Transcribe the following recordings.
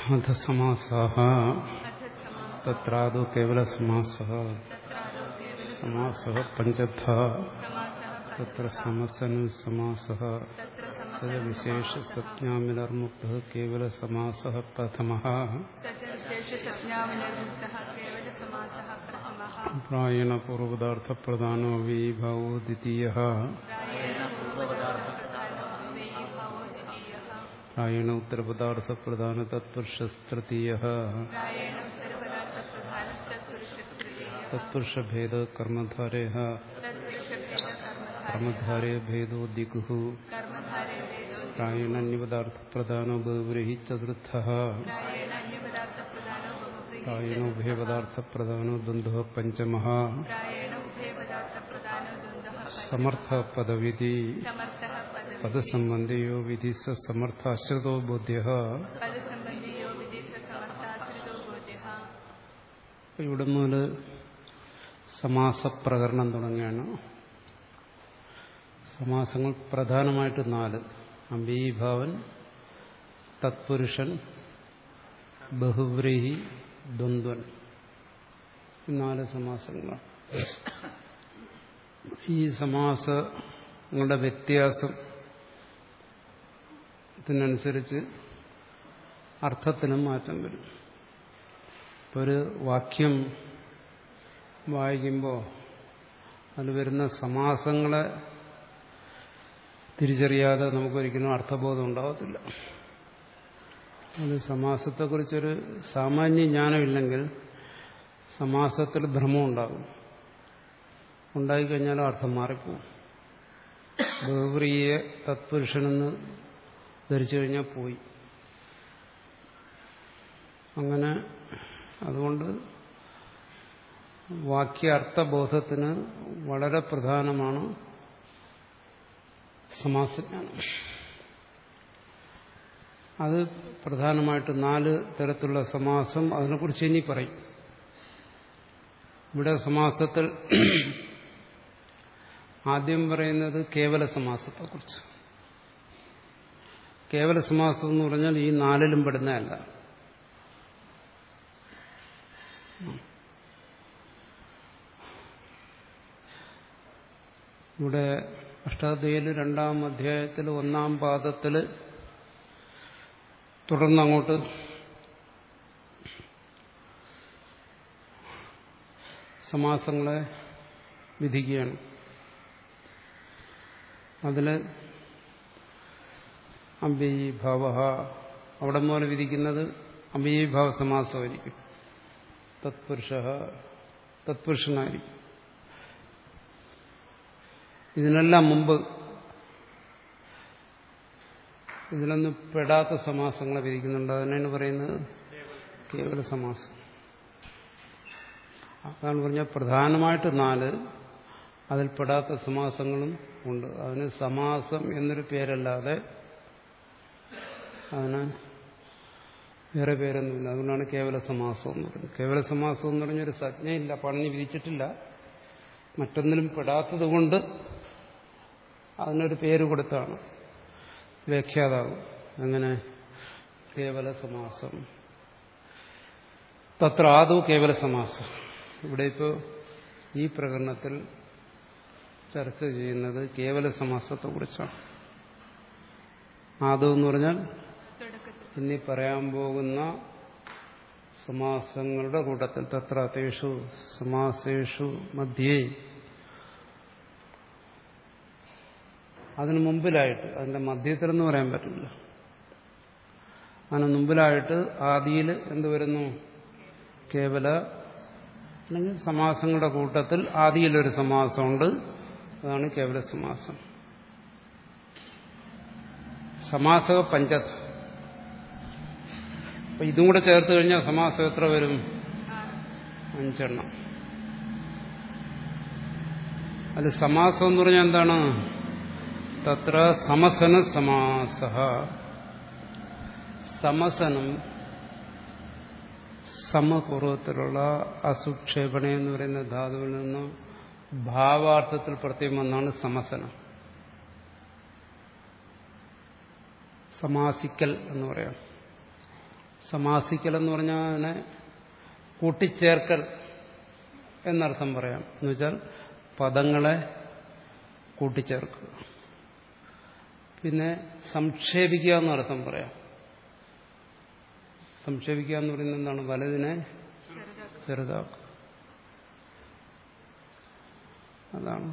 അധ സമാസാഹ തത്രാദോ കേവലസമാസഃ സമാസഃ പഞ്ചഥ തത്ര സമസന സമാസഃ സ വിശേഷസജ്ഞാമിനർമുക്തഃ കേവലസമാസഃ പ്രഥമഃ പ്രായണ പൂർവപദാർത്ഥപ്രധാനോ വിഭാവോ ദ്വിതീയഃ പ്രായണ ഉത്തരപദാർത്ഥപ്രധാന തത്പുരുഷസ്തൃതീയഃ തത്പുരുഷഭേദ കർമ്മധാരയ കർമ്മധാരയ ഭേദോ ദിഗുഃ പ്രായണന്യപദാർത്ഥപ്രധാനോ ബഹുബ്രീഹി ചതുർത്ഥ പ്രായണോഭയപദാർത്ഥപ്രധാനോ ദ്വന്ദ്വ പഞ്ചമ സമർത്ഥ പദവിധി പദസംബന്ധിയോ വിധി സ സമർത്ഥാശ്രിതോ ബോധ്യ ഇവിടെ മുതൽ സമാസപ്രകരണം തുടങ്ങിയാണ് സമാസങ്ങൾ പ്രധാനമായിട്ട് നാല് അംബീഭാവൻ തത്പുരുഷൻ ബഹുവ്രീഹി ദ്വന്ദ്വൻ നാല് സമാസങ്ങളാണ് ഈ സമാസങ്ങളുടെ വ്യത്യാസത്തിനനുസരിച്ച് അർത്ഥത്തിനും മാറ്റം വരും ഇപ്പോൾ ഒരു വാക്യം വായിക്കുമ്പോൾ അതിൽ വരുന്ന സമാസങ്ങളെ തിരിച്ചറിയാതെ നമുക്കൊരിക്കലും അർത്ഥബോധം ഉണ്ടാകത്തില്ല അത് സമാസത്തെക്കുറിച്ചൊരു സാമാന്യ ജ്ഞാനമില്ലെങ്കിൽ സമാസത്തിൽ ഭ്രമം ഉണ്ടാകും ഉണ്ടായിക്കഴിഞ്ഞാലും അർത്ഥം മാറിപ്പോവും ബഹുപ്രിയെ തത്പുരുഷനെന്ന് ധരിച്ചു കഴിഞ്ഞാൽ പോയി അങ്ങനെ അതുകൊണ്ട് വാക്യാർത്ഥബോധത്തിന് വളരെ പ്രധാനമാണ് സമാസജ്ഞാനം അത് പ്രധാനമായിട്ട് നാല് തരത്തിലുള്ള സമാസം അതിനെക്കുറിച്ച് ഇനി പറയും ഇവിടെ സമാസത്തിൽ ആദ്യം പറയുന്നത് കേവല സമാസത്തെക്കുറിച്ച് കേവല സമാസം എന്ന് പറഞ്ഞാൽ ഈ നാലിലും പെടുന്നതല്ല ഇവിടെ അഷ്ടാധ്യായിൽ രണ്ടാം അധ്യായത്തിൽ ഒന്നാം പാദത്തിൽ തുടർന്നങ്ങോട്ട് സമാസങ്ങളെ വിധിക്കുകയാണ് അതിൽ അമ്പീഭാവ അവിടെ മുതൽ വിധിക്കുന്നത് അമ്പീഭാവ സമാസമായിരിക്കും തത്പുരുഷ തത്പുരുഷനായിരിക്കും ഇതിനെല്ലാം മുമ്പ് ഇതിലൊന്നും പെടാത്ത സമാസങ്ങളെ വിധിക്കുന്നുണ്ട് അതിനാണ് പറയുന്നത് കേവല സമാസം അതാണ് പറഞ്ഞാൽ പ്രധാനമായിട്ട് നാല് അതിൽ പെടാത്ത സമാസങ്ങളും ഉണ്ട് അതിന് സമാസം എന്നൊരു പേരല്ലാതെ അതിന് വേറെ പേരൊന്നുമില്ല അതുകൊണ്ടാണ് കേവല സമാസം എന്ന് പറയുന്നത് കേവല സമാസം എന്ന് പറഞ്ഞൊരു സജ്ഞയില്ല പണഞ്ഞ് വിധിച്ചിട്ടില്ല മറ്റൊന്നിലും പെടാത്തത് കൊണ്ട് അതിനൊരു പേര് കൊടുത്താണ് വ്യാഖ്യാതാവ് അങ്ങനെ കേവല സമാസം തത്ര ആദു കേവല സമാസം ഇവിടെ ഇപ്പോൾ ഈ പ്രകടനത്തിൽ ചർച്ച ചെയ്യുന്നത് കേവല സമാസത്തെ കുറിച്ചാണ് ആദു എന്ന് പറഞ്ഞാൽ ഇനി പറയാൻ പോകുന്ന സമാസങ്ങളുടെ കൂട്ടത്തിൽ തത്ര തേഷു സമാസേഷു മധ്യേ അതിന് മുമ്പിലായിട്ട് അതിന്റെ മധ്യത്തിലെന്ന് പറയാൻ പറ്റില്ല അതിന് മുമ്പിലായിട്ട് ആദിയിൽ എന്ത് വരുന്നു കേവല അല്ലെങ്കിൽ സമാസങ്ങളുടെ കൂട്ടത്തിൽ ആദിയിലൊരു സമാസമുണ്ട് അതാണ് കേവല സമാസം സമാസക പഞ്ചത അപ്പൊ ഇതും കൂടെ ചേർത്ത് കഴിഞ്ഞാൽ സമാസം എത്ര വരും അഞ്ചെണ്ണം അത് സമാസം എന്ന് പറഞ്ഞാൽ എന്താണ് തത്ര സമസന സമാസ സമസനം സമപൂർവത്തിലുള്ള അസുക്ഷേപണ എന്ന് പറയുന്ന ധാതുവിൽ നിന്ന് ഭാവാർത്ഥത്തിൽ പ്രത്യേകം വന്നാണ് സമസനം സമാസിക്കൽ എന്ന് പറയാം സമാസിക്കൽ എന്ന് പറഞ്ഞാൽ അതിനെ കൂട്ടിച്ചേർക്കൽ എന്നർത്ഥം പറയാം എന്നുവെച്ചാൽ പദങ്ങളെ കൂട്ടിച്ചേർക്കുക പിന്നെ സംക്ഷേപിക്കുക എന്നർത്ഥം പറയാം സംക്ഷേപിക്കുക എന്ന് പറയുന്നത് എന്താണ് വലതിനെ ചെറുതാക്കുക അതാണ്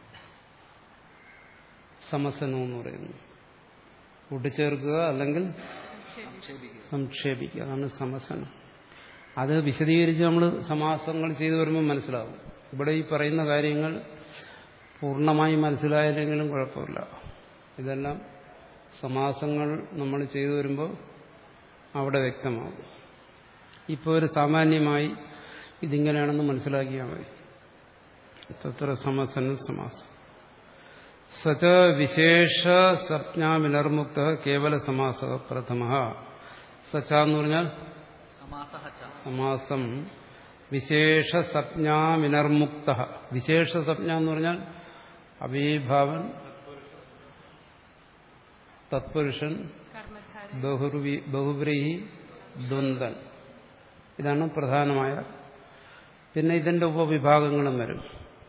സമസനം എന്ന് പറയുന്നത് കൂട്ടിച്ചേർക്കുക അല്ലെങ്കിൽ സംക്ഷേപിക്കുക അതാണ് സമസനം അത് വിശദീകരിച്ച് നമ്മൾ സമാസങ്ങൾ ചെയ്തു വരുമ്പോൾ മനസ്സിലാവും ഇവിടെ ഈ പറയുന്ന കാര്യങ്ങൾ പൂർണ്ണമായി മനസ്സിലായില്ലെങ്കിലും കുഴപ്പമില്ല ഇതെല്ലാം സമാസങ്ങൾ നമ്മൾ ചെയ്തു വരുമ്പോൾ അവിടെ വ്യക്തമാകും ഇപ്പോൾ ഒരു സാമാന്യമായി ഇതിങ്ങനെയാണെന്ന് മനസ്സിലാക്കിയാൽ മതി തത്ര സമസന സമാസം സച വിശേഷ സപ്ഞാവിനർമുക്ത കേവല സമാസ പ്രഥമ സച്ച എന്ന് പറഞ്ഞാൽ സമാസഃ ച സമാസം വിശേഷ സപ്ഞാവിനർമുക്ത വിശേഷ സപ്ഞ എന്ന് പറഞ്ഞാൽ അവീഭാവൻ തത്പുരുഷൻ ബഹുർവി ബഹുബ്രീഹി ദ്വന്ദ്വൻ ഇതാണ് പ്രധാനമായ പിന്നെ ഇതിന്റെ ഉപവിഭാഗങ്ങളും വരും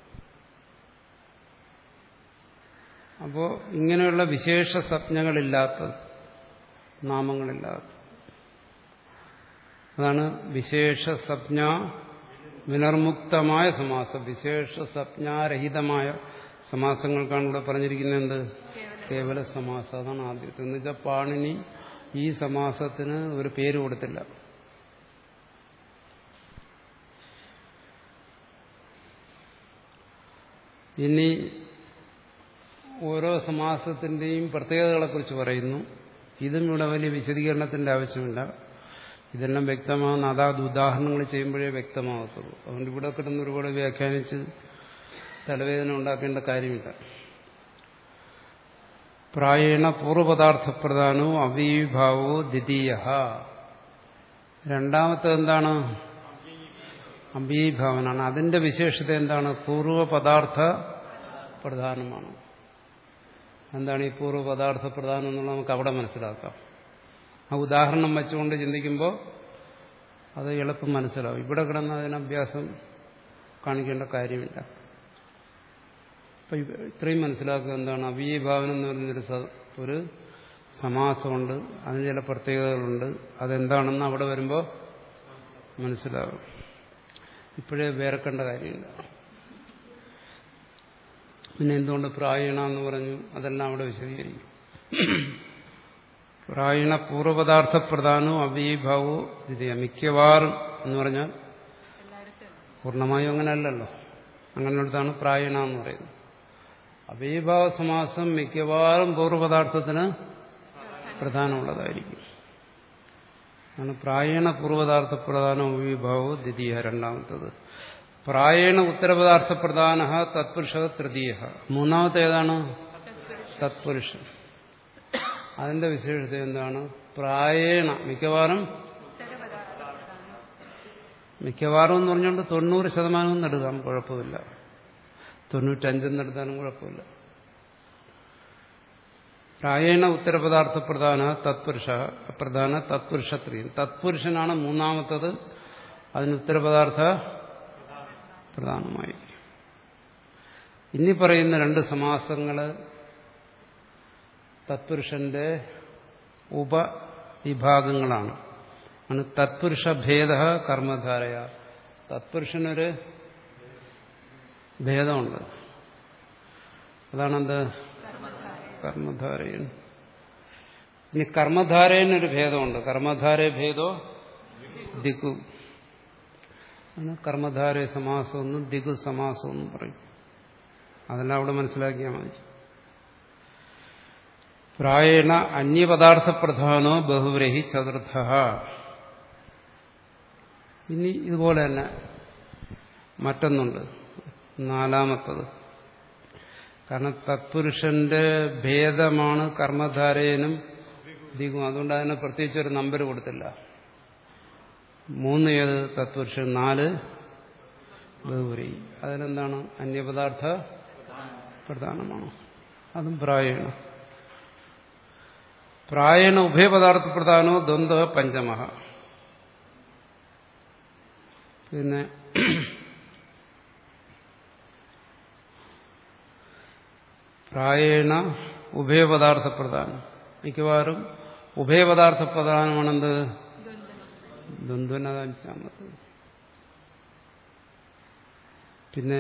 അപ്പോൾ ഇങ്ങനെയുള്ള വിശേഷ സപ്ഞകളില്ലാത്ത നാമങ്ങളില്ലാത്ത അതാണ് വിശേഷ സപ്ഞ വിനർമുക്തമായ സമാസം വിശേഷ സപ്ഞാരഹിതമായ സമാസങ്ങൾക്കാണ് ഇവിടെ പറഞ്ഞിരിക്കുന്നത് എന്ത് കേവല സമാസം അതാണ് ആദ്യത്തെ എന്ന് വെച്ചാൽ പാണിനി ഈ സമാസത്തിന് ഒരു പേര് കൊടുത്തില്ല ഇനി ഓരോ സമാസത്തിന്റെയും പ്രത്യേകതകളെക്കുറിച്ച് പറയുന്നു ഇതും ഇവിടെ വലിയ വിശദീകരണത്തിന്റെ ആവശ്യമില്ല ഇതെല്ലാം വ്യക്തമാകുന്ന അതാത് ഉദാഹരണങ്ങൾ ചെയ്യുമ്പോഴേ വ്യക്തമാകത്തുള്ളൂ അതുകൊണ്ട് ഇവിടെ കിട്ടുന്ന ഒരുപാട് വ്യാഖ്യാനിച്ച് തലവേദന ഉണ്ടാക്കേണ്ട കാര്യമില്ല പ്രായേണ പൂർവപദാർത്ഥപ്രധാനോ അവീഭാവോ ദ്വിതീയ രണ്ടാമത്തെ എന്താണ് അംബീഭാവനാണ് അതിന്റെ വിശേഷത എന്താണ് പൂർവപദാർത്ഥ പ്രധാനമാണ് എന്താണ് ഈ പൂർവ്വപദാർത്ഥ പ്രധാനം എന്നുള്ളത് നമുക്ക് അവിടെ മനസ്സിലാക്കാം ആ ഉദാഹരണം വെച്ചുകൊണ്ട് ചിന്തിക്കുമ്പോൾ അത് എളുപ്പം മനസ്സിലാവും ഇവിടെ കിടന്ന് അതിന് അഭ്യാസം കാണിക്കേണ്ട കാര്യമില്ല അപ്പൊ ഇത്രയും മനസ്സിലാക്കുക എന്താണ് അവീഭാവനം എന്ന് പറയുന്നൊരു സ- ഒരു സമാസമുണ്ട് അതിന് ചില പ്രത്യേകതകളുണ്ട് അതെന്താണെന്ന് അവിടെ വരുമ്പോൾ മനസ്സിലാകും ഇപ്പോഴേ വേർക്കേണ്ട കാര്യമില്ല പിന്നെ എന്തുകൊണ്ട് പ്രായണ എന്ന് പറഞ്ഞു അതെല്ലാം അവിടെ വിശദീകരിക്കും പ്രായണ പൂർവപദാർത്ഥ പ്രധാനവും അവീഭാവവും ദ്വിതീയ മിക്കവാറും എന്ന് പറഞ്ഞാൽ പൂർണ്ണമായും അങ്ങനെയല്ലല്ലോ അങ്ങനെയുള്ളതാണ് പ്രായണ എന്ന് പറയുന്നത് അവീഭാവ സമാസം മിക്കവാറും പൂർവപദാർത്ഥത്തിന് പ്രധാനമുള്ളതായിരിക്കും ആണ് പ്രായണ പൂർവപദാർത്ഥ പ്രധാനം അവീഭാവവും ദ്വിതീയ രണ്ടാമത്തത് പ്രായണ ഉത്തരപദാർത്ഥ പ്രധാന തത്പുരുഷ തൃതീയ മൂന്നാമത്തെ ഏതാണ് തത്പുരുഷൻ അതിന്റെ വിശേഷത എന്താണ് പ്രായേണ മിക്കവാറും മിക്കവാറും എന്ന് പറഞ്ഞുകൊണ്ട് തൊണ്ണൂറ് ശതമാനവും എടുക്കാം കുഴപ്പമില്ല തൊണ്ണൂറ്റഞ്ചെന്ന് എടുത്താലും കുഴപ്പമില്ല പ്രായേണ ഉത്തരപദാർത്ഥ പ്രധാന തത്പുരുഷ പ്രധാന തത്പുരുഷത്രിയും തത്പുരുഷനാണ് മൂന്നാമത്തത് അതിന് ഉത്തരപദാർത്ഥ പ്രധാനമായി ഇനി പറയുന്ന രണ്ട് സമാസങ്ങള് തത്പുരുഷന്റെ ഉപവിഭാഗങ്ങളാണ് ആണ് തത്പുരുഷ ഭേദ കർമ്മധാരയ തത്പുരുഷനൊരു ഭേദമുണ്ട് അതാണെന്ത് കർമ്മധാരയൻ ഇനി കർമ്മധാരയനൊരു ഭേദമുണ്ട് കർമ്മധാരയ ഭേദോ ദിക്കു ആണ് കർമ്മധാരയ സമാസം എന്നും ദിഗു സമാസം എന്നും പറയും അതെല്ലാം അവിടെ മനസ്സിലാക്കിയാൽ മതി പ്രായേണ അന്യപദാർത്ഥ പ്രധാനോ ബഹുബ്രഹി ചതുർത്ഥ ഇനി ഇതുപോലെ തന്നെ മറ്റൊന്നുണ്ട് നാലാമത്തത് കാരണം തത്പുരുഷന്റെ ഭേദമാണ് കർമ്മധാരയനും ദിഗും അതുകൊണ്ട് അതിന് പ്രത്യേകിച്ച് ഒരു നമ്പർ കൊടുത്തില്ല മൂന്ന് ഏത് തത്പുരുഷൻ നാല് ബഹുരി അതിലെന്താണ് അന്യപദാർത്ഥ പ്രധാനമാണ് അതും പ്രായേണ പ്രായേണ ഉഭയപദാർത്ഥ പ്രധാനോ ദ്വന്ദ്വ പഞ്ചമ പിന്നെ പ്രായേണ ഉഭയപദാർത്ഥ പ്രധാനം മിക്കവാറും ഉഭയപദാർത്ഥ പ്രധാനമാണെന്ത് ദ്വന്ദ്വന അഞ്ചാമത് പിന്നെ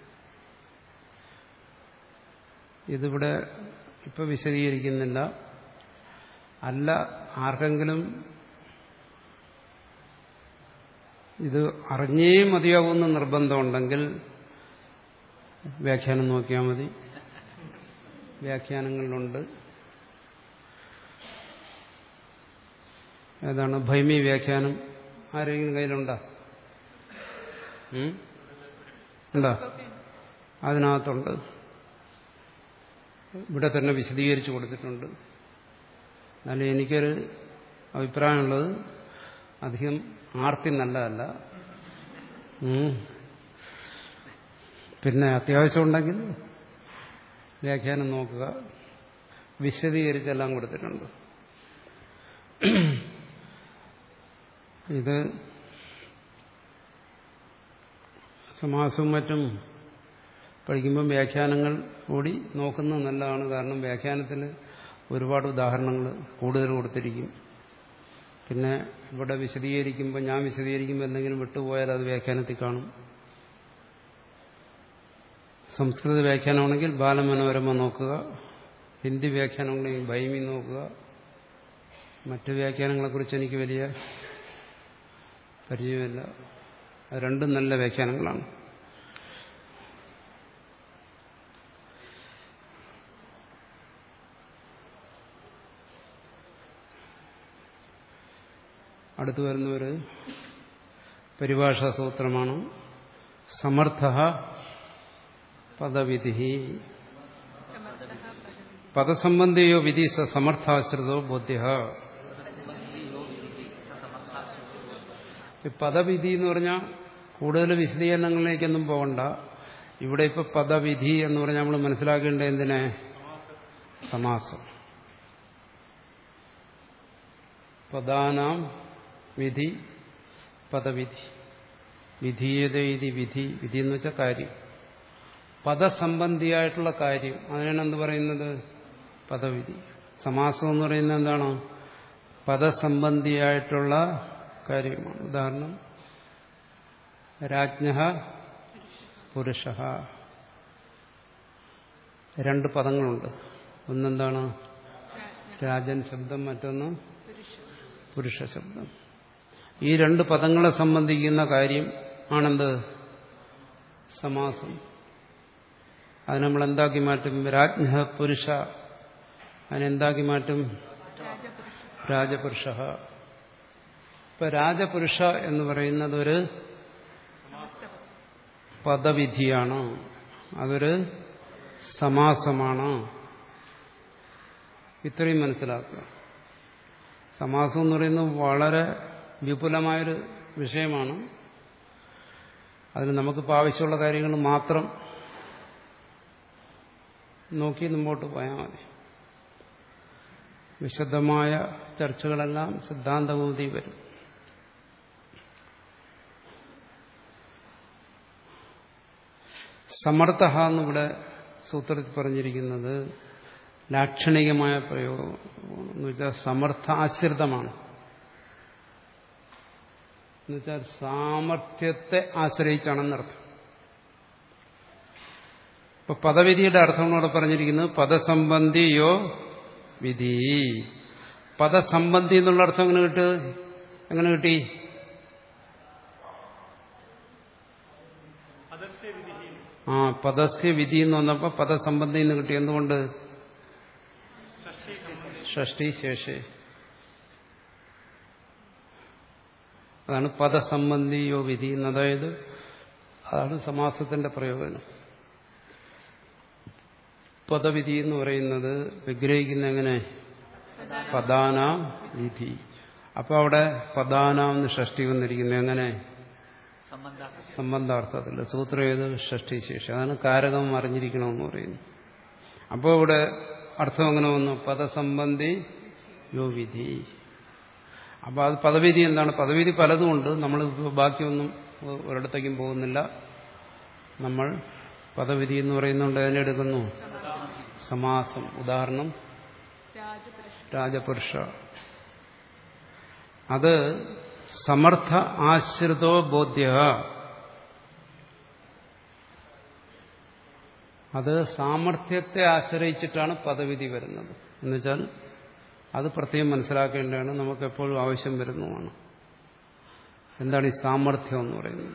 ഇതിവിടെ ഇപ്പൊ വിശദീകരിക്കുന്നില്ല അല്ല ആർക്കെങ്കിലും ഇത് അറിഞ്ഞേ മതിയാവുന്ന നിർബന്ധമുണ്ടെങ്കിൽ വ്യാഖ്യാനം നോക്കിയാൽ മതി വ്യാഖ്യാനങ്ങളിലുണ്ട് ഏതാണ് ഭൈമി വ്യാഖ്യാനം ആരെങ്കിലും കയ്യിലുണ്ടോ ഉം? ഉണ്ടോ അതിനകത്തുണ്ട് ഇവിടെ തന്നെ വിശദീകരിച്ചു കൊടുത്തിട്ടുണ്ട് എന്നാലും എനിക്കൊരു അഭിപ്രായമുള്ളത് അധികം ആർത്തി നല്ലതല്ല ഉം. പിന്നെ അത്യാവശ്യമുണ്ടെങ്കിൽ വ്യാഖ്യാനം നോക്കുക വിശദീകരിച്ചെല്ലാം കൊടുത്തിട്ടുണ്ട് ഇത് സമാസവും മറ്റും പഠിക്കുമ്പം വ്യാഖ്യാനങ്ങൾ കൂടി നോക്കുന്നത് നല്ലതാണ് കാരണം വ്യാഖ്യാനത്തിൽ ഒരുപാട് ഉദാഹരണങ്ങൾ കൂടുതൽ കൊടുത്തിരിക്കും പിന്നെ ഇവിടെ വിശദീകരിക്കുമ്പോൾ ഞാൻ വിശദീകരിക്കുമ്പോൾ എന്തെങ്കിലും വിട്ടുപോയാൽ അത് വ്യാഖ്യാനത്തിൽ കാണും സംസ്കൃത വ്യാഖ്യാനമാണെങ്കിൽ ബാലമനോരമ നോക്കുക ഹിന്ദി വ്യാഖ്യാനമാണെങ്കിൽ ഭൈമി നോക്കുക മറ്റു വ്യാഖ്യാനങ്ങളെക്കുറിച്ച് എനിക്ക് വലിയ പരിചയമില്ല അത് രണ്ടും നല്ല വ്യാഖ്യാനങ്ങളാണ് അടുത്തു വരുന്ന ഒരു പരിഭാഷാ സൂത്രമാണ് സമർത്ഥ പദവിധി പദസംബന്ധിയോ വിധി സ സമർത്ഥാശ്രിതോ ബോധ്യ ഈ പദവിധി എന്ന് പറഞ്ഞാൽ കൂടുതൽ വിശദീകരണങ്ങളിലേക്കൊന്നും പോകണ്ട ഇവിടെ ഇപ്പൊ പദവിധി എന്ന് പറഞ്ഞാൽ നമ്മൾ മനസ്സിലാക്കേണ്ട എന്തിനെ സമാസം പദാനാം വിധി പദവിധി വിധീയത ഇതി വിധി വിധി എന്ന് വെച്ചാൽ കാര്യം പദസംബന്ധിയായിട്ടുള്ള കാര്യം അതിനാണ് എന്ത് പറയുന്നത് പദവിധി സമാസം എന്ന് പറയുന്നത് എന്താണ് പദസംബന്ധിയായിട്ടുള്ള കാര്യമാണ് ഉദാഹരണം രാജ്ഞ പുരുഷ രണ്ട് പദങ്ങളുണ്ട് ഒന്നെന്താണ് രാജൻ ശബ്ദം മറ്റൊന്ന് പുരുഷ ശബ്ദം ഈ രണ്ട് പദങ്ങളെ സംബന്ധിക്കുന്ന കാര്യം ആണെന്ത് സമാസം അത് നമ്മൾ എന്താക്കി മാറ്റും രാജ്ഞ പുരുഷ അതിനെന്താക്കി മാറ്റും രാജപുരുഷ ഇപ്പൊ രാജപുരുഷ എന്ന് പറയുന്നത് ഒരു പദവിധിയാണ് അതൊരു സമാസമാണ് ഇത്രയും മനസ്സിലാക്കുക സമാസം എന്ന് പറയുന്നത് വളരെ വിപുലമായൊരു വിഷയമാണ് അതിന് നമുക്കിപ്പോൾ ആവശ്യമുള്ള കാര്യങ്ങൾ മാത്രം നോക്കി മുമ്പോട്ട് പോയാൽ മതി വിശദമായ ചർച്ചകളെല്ലാം സിദ്ധാന്തകൗതി വരും സമർത്ഥ എന്നിവിടെ സൂത്രത്തിൽ പറഞ്ഞിരിക്കുന്നത് ലാക്ഷണികമായ പ്രയോഗം എന്ന് വെച്ചാൽ സമർത്ഥാശ്രിതമാണ് എന്നുവെച്ചാൽ സാമർഥ്യത്തെ ആശ്രയിച്ചാണെന്നർത്ഥം ഇപ്പൊ പദവിധിയുടെ അർത്ഥം ഇവിടെ പറഞ്ഞിരിക്കുന്നത് പദസംബന്ധിയോ വിധി പദസംബന്ധി എന്നുള്ള അർത്ഥം എങ്ങനെ കിട്ട് എങ്ങനെ കിട്ടി ആ പദസ്യ വിധി എന്ന് വന്നപ്പോ പദസംബന്ധി എന്ന് കിട്ടി എന്തുകൊണ്ട് ഷഷ്ടി ശേഷേ അതാണ് പദസംബന്ധിയോ വിധി എന്ന് അതായത് അതാണ് സമാസത്തിന്റെ പ്രയോജനം പദവിധി എന്ന് പറയുന്നത് വിഗ്രഹിക്കുന്ന എങ്ങനെ പദാന വിധി അപ്പൊ അവിടെ പദാന എന്ന് ഷഷ്ടി വന്നിരിക്കുന്നത് എങ്ങനെ സംബന്ധാർത്ഥത്തിൽ സൂത്രം ഏത് ഷഷ്ടി ശേഷം അതാണ് കാരകം അറിഞ്ഞിരിക്കണമെന്ന് പറയുന്നു അപ്പോൾ ഇവിടെ അർത്ഥം അങ്ങനെ വന്നു പദസംബന്ധി യോ വിധി അപ്പോൾ അത് പദവിധി എന്താണ് പദവിധി പലതുമുണ്ട് നമ്മൾ ബാക്കിയൊന്നും ഒരിടത്തേക്കും പോകുന്നില്ല നമ്മൾ പദവിധി എന്ന് പറയുന്നുണ്ട് അതിനെടുക്കുന്നു സമാസം ഉദാഹരണം രാജപുരുഷ അത് സമർത്ഥ ആശ്രിതോ ബോധ്യ അത് സാമർഥ്യത്തെ ആശ്രയിച്ചിട്ടാണ് പദവിധി വരുന്നത് എന്നുവെച്ചാൽ അത് പ്രത്യേകം മനസ്സിലാക്കേണ്ടതാണ് നമുക്ക് എപ്പോഴും ആവശ്യം വരുന്നതുമാണ് എന്താണ് ഈ സാമർഥ്യം എന്ന് പറയുന്നത്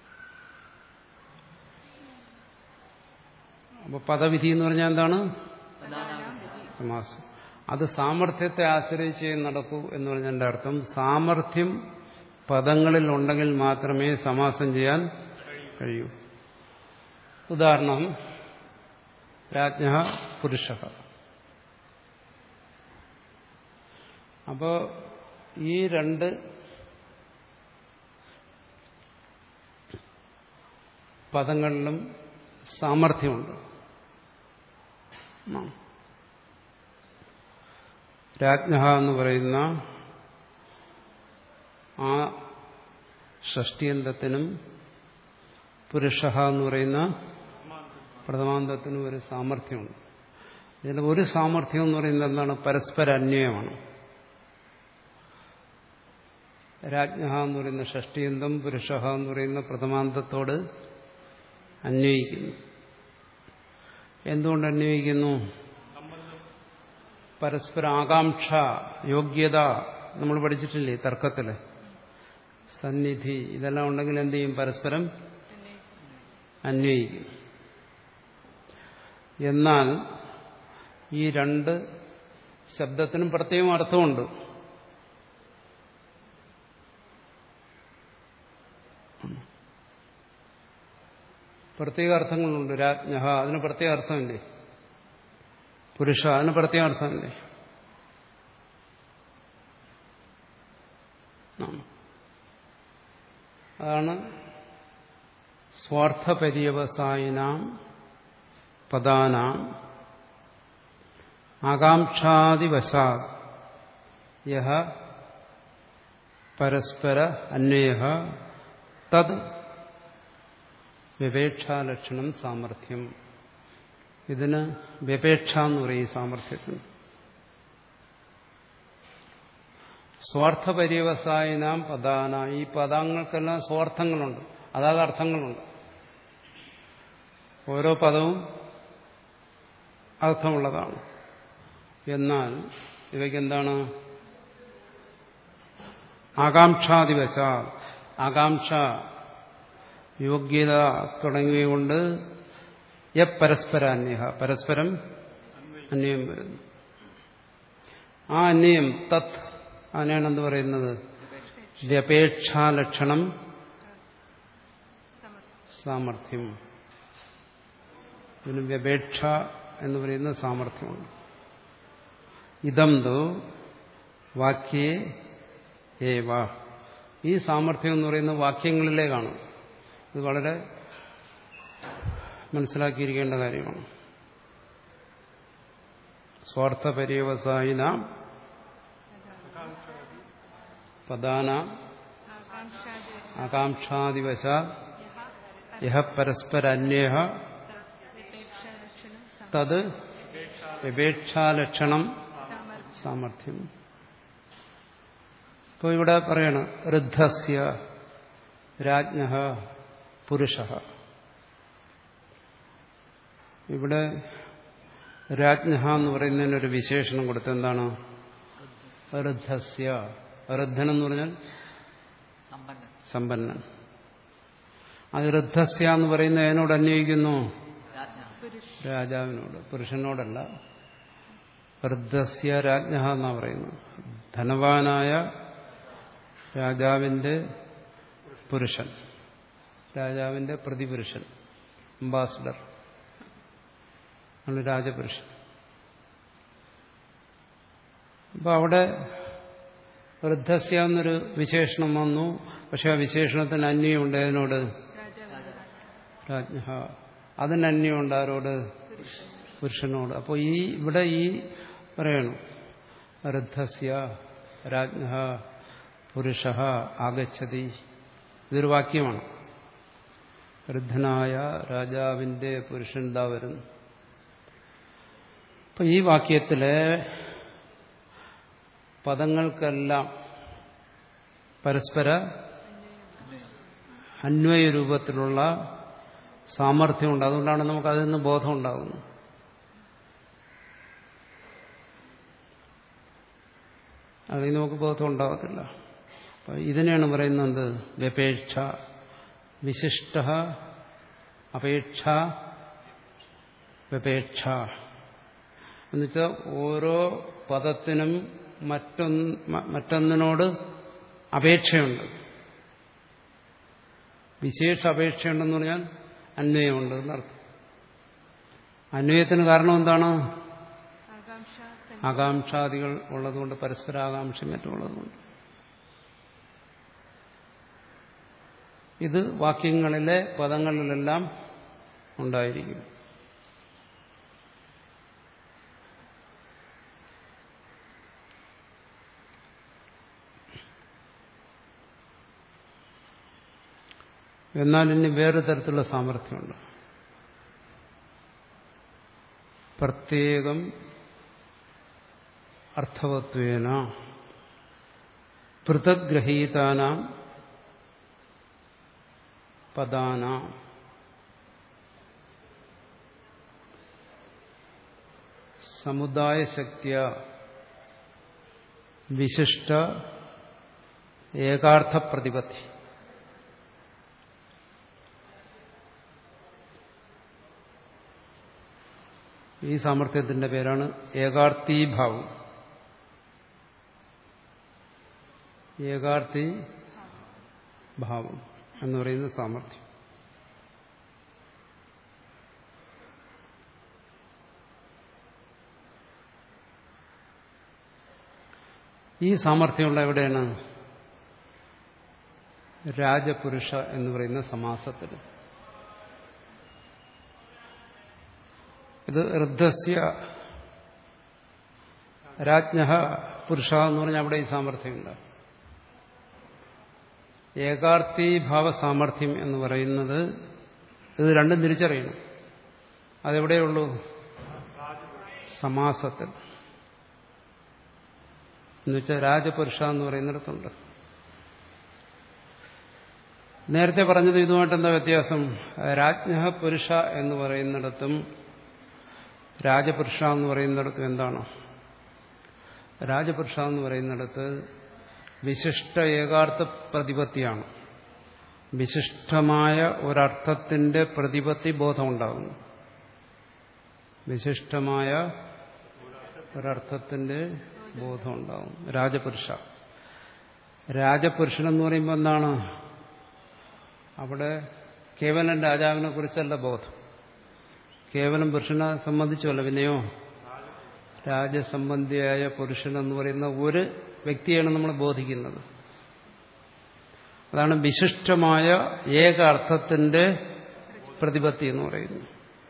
അപ്പൊ പദവിധി എന്ന് പറഞ്ഞാൽ എന്താണ് സമാസം അത് സാമർഥ്യത്തെ ആശ്രയിച്ച് നടക്കൂ എന്ന് പറഞ്ഞതിന്റെ അർത്ഥം സാമർഥ്യം പദങ്ങളിൽ ഉണ്ടെങ്കിൽ മാത്രമേ സമാസം ചെയ്യാൻ കഴിയൂ ഉദാഹരണം രാജ്ഞ പുരുഷ അപ്പോ ഈ രണ്ട് പദങ്ങളിലും സാമർഥ്യമുണ്ട് രാജ്ഞ എന്ന് പറയുന്ന ആ ഷഷ്ടിയന്തത്തിനും പുരുഷ എന്ന് പറയുന്ന പ്രഥമാന്തത്തിനും ഒരു സാമർഥ്യമുണ്ട് ഇതിൽ ഒരു സാമർഥ്യം എന്ന് പറയുന്നത് എന്താണ് പരസ്പര അന്വയമാണ് രാജ്ഞ എന്ന് പറയുന്ന ഷഷ്ടിയന്തം പുരുഷ എന്ന് പറയുന്ന പ്രഥമാന്തത്തോട് അന്വയിക്കുന്നു എന്തുകൊണ്ട് അന്വയിക്കുന്നു പരസ്പര ആകാംക്ഷ യോഗ്യത നമ്മൾ പഠിച്ചിട്ടില്ലേ തർക്കത്തില് സന്നിധി ഇതെല്ലാം ഉണ്ടെങ്കിൽ എന്ത് ചെയ്യും പരസ്പരം അന്വയിക്കും എന്നാൽ ഈ രണ്ട് ശബ്ദത്തിനും പ്രത്യേകം അർത്ഥമുണ്ട് പ്രത്യേക അർത്ഥങ്ങളുണ്ട് രാജ്ഞ അതിന് പ്രത്യേക അർത്ഥമില്ലേ പുരുഷ അതിന് പ്രത്യേക അർത്ഥമില്ലേ അതാണ് സ്വാർത്ഥപര്യവസായിനാം പദാനാം ആകാംക്ഷാദിവശാ യഹ പരസ്പര അന്വയ തത് വ്യപേക്ഷാലക്ഷണം സാമർഥ്യം ഇതിന് വ്യപേക്ഷ എന്ന് പറയും ഈ സാമർഥ്യത്തിന് സ്വാർത്ഥപര്യവസായനാം പദാന ഈ പദങ്ങൾക്കെല്ലാം സ്വാർത്ഥങ്ങളുണ്ട് അതാത് അർത്ഥങ്ങളുണ്ട് ഓരോ പദവും അർത്ഥമുള്ളതാണ് എന്നാൽ ഇവയ്ക്കെന്താണ് ആകാംക്ഷാദിവശ ആകാംക്ഷ യോഗ്യത തുടങ്ങിയ കൊണ്ട് പരസ്പരാന്യ പരസ്പരം അന്വയം വരുന്നു ആ അന്വയം തത് അതിനാണ് എന്ത് പറയുന്നത് വ്യപേക്ഷാലക്ഷണം സാമർഥ്യം ഇതിന് വ്യപേക്ഷ എന്ന് പറയുന്ന സാമർഥ്യമുണ്ട് ഇതം തോ വാക്യേ ഏവ ഈ സാമർഥ്യം എന്ന് പറയുന്ന വാക്യങ്ങളിലേക്കാണ് ഇത് വളരെ മനസ്സിലാക്കിയിരിക്കേണ്ട കാര്യമാണ് സ്വാർത്ഥപര്യവസായിന പദാന ആകാംക്ഷാദിവശ യഹ പരസ്പരന്യ തത് വിവേക്ഷാലക്ഷണം സാമർഥ്യം ഇപ്പോൾ ഇവിടെ പറയണം ഋദ്ധസ്യ രാജ്ഞ പുരുഷ ഇവിടെ രാജ്ഞ എന്ന് പറയുന്നതിനൊരു വിശേഷണം കൊടുത്ത് എന്താണ് ഋദ്ധസ്യ ഋദ്ധൻ എന്ന് പറഞ്ഞാൽ സമ്പന്നൻ അത് ഋദ്ധസ്യ എന്ന് പറയുന്ന അതിനോട് അന്വയിക്കുന്നു രാജാവിനോട് പുരുഷനോടല്ല ഋദ്ധസ്യ രാജ്ഞ എന്നാ പറയുന്നു ധനവാനായ രാജാവിന്റെ പുരുഷൻ രാജാവിന്റെ പ്രതിപുരുഷൻ അംബാസിഡർ ആണ് രാജപുരുഷൻ അപ്പൊ അവിടെ വൃദ്ധസ്യ എന്നൊരു വിശേഷണം വന്നു പക്ഷെ ആ വിശേഷണത്തിന് അന്യമുണ്ട് അതിനോട് രാജ്ഞ അതിന് അന്യമുണ്ട് ആരോട് പുരുഷനോട് അപ്പോൾ ഈ ഇവിടെ ഈ പറയണു വൃദ്ധസ്യ രാജ്ഞ പുരുഷ ആഗച്ഛതി ഇതൊരു വാക്യമാണ് വൃദ്ധനായ രാജാവിന്റെ പുരുഷൻ ദാ വരുന്നു അപ്പൊ ഈ വാക്യത്തിലെ പദങ്ങൾക്കെല്ലാം പരസ്പര അന്വയ രൂപത്തിലുള്ള സാമർഥ്യമുണ്ട് അതുകൊണ്ടാണ് നമുക്ക് അതിൽ നിന്ന് ബോധം ഉണ്ടാകുന്നത് അതിൽ നമുക്ക് ബോധം ഉണ്ടാകത്തില്ല അപ്പൊ ഇതിനെയാണ് പറയുന്നത് വ്യപേക്ഷ വിശിഷ്ട അപേക്ഷ വ്യപേക്ഷ എന്നുവെച്ചാൽ ഓരോ പദത്തിനും മറ്റൊന്ന് മറ്റൊന്നിനോട് അപേക്ഷയുണ്ട് വിശേഷ അപേക്ഷയുണ്ടെന്ന് പറഞ്ഞാൽ അന്വയമുണ്ട് എന്നർത്ഥം അന്വയത്തിന് കാരണം എന്താണ് ആകാംക്ഷ ആകാംക്ഷാദികൾ ഉള്ളതുകൊണ്ട് പരസ്പരാകാംക്ഷയും മറ്റും ഉള്ളതുകൊണ്ട് ഇത് വാക്യങ്ങളിലെ പദങ്ങളിലെല്ലാം ഉണ്ടായിരിക്കും എന്നാൽ ഇനി വേറെ തരത്തിലുള്ള സാമർഥ്യമുണ്ട് പ്രത്യേകം അർത്ഥവത്വേന പൃഥഗ്രഹീതാനാം പദാന സമുദായശക്തിയ വിശിഷ്ട ഏകാർത്ഥ പ്രതിപത്തി ഈ സാമർഥ്യത്തിന്റെ പേരാണ് ഏകാർത്ഥീഭാവം ഏകാർത്ഥി ഭാവം എന്ന് പറയുന്ന സാമർഥ്യം ഈ സാമർഥ്യമുള്ള എവിടെയാണ് രാജപുരുഷ എന്ന് പറയുന്ന സമാസത്തിൽ ഇത് ഋദ്ധസ്യ രാജ്ഞ പുരുഷ എന്ന് പറഞ്ഞാൽ അവിടെ ഈ സാമർഥ്യമുണ്ട് ഏകാർത്ഥീഭാവ സാമർഥ്യം എന്ന് പറയുന്നത് ഇത് രണ്ടും തിരിച്ചറിയണം അതെവിടെയുള്ളൂ സമാസത്തിൽ എന്നുവെച്ചാൽ രാജപുരുഷ എന്ന് പറയുന്നിടത്തുണ്ട് നേരത്തെ പറഞ്ഞത് ഇതുമായിട്ട് എന്താ വ്യത്യാസം രാജ്ഞ പുരുഷ എന്ന് പറയുന്നിടത്തും രാജപുരുഷ എന്ന് പറയുന്നിടത്തും എന്താണ് രാജപുരുഷ എന്ന് പറയുന്നിടത്ത് വിശിഷ്ട ഏകാർത്ഥ പ്രതിപത്തിയാണ് വിശിഷ്ടമായ ഒരർത്ഥത്തിന്റെ പ്രതിപത്തി ബോധമുണ്ടാകുന്നു വിശിഷ്ടമായ ഒരർത്ഥത്തിന്റെ ബോധമുണ്ടാകും രാജപുരുഷ രാജപുരുഷൻ എന്ന് പറയുമ്പോൾ എന്താണ് അവിടെ കേവലം രാജാവിനെ കുറിച്ചല്ല ബോധം കേവലം പുരുഷനെ സംബന്ധിച്ചല്ല പിന്നെയോ രാജസംബന്ധിയായ പുരുഷൻ എന്ന് പറയുന്ന ഒരു വ്യക്തിയാണ് നമ്മൾ ബോധിക്കുന്നത് അതാണ് വിശിഷ്ടമായ ഏക അർത്ഥത്തിന്റെ പ്രതിപത്തി എന്ന് പറയുന്നത്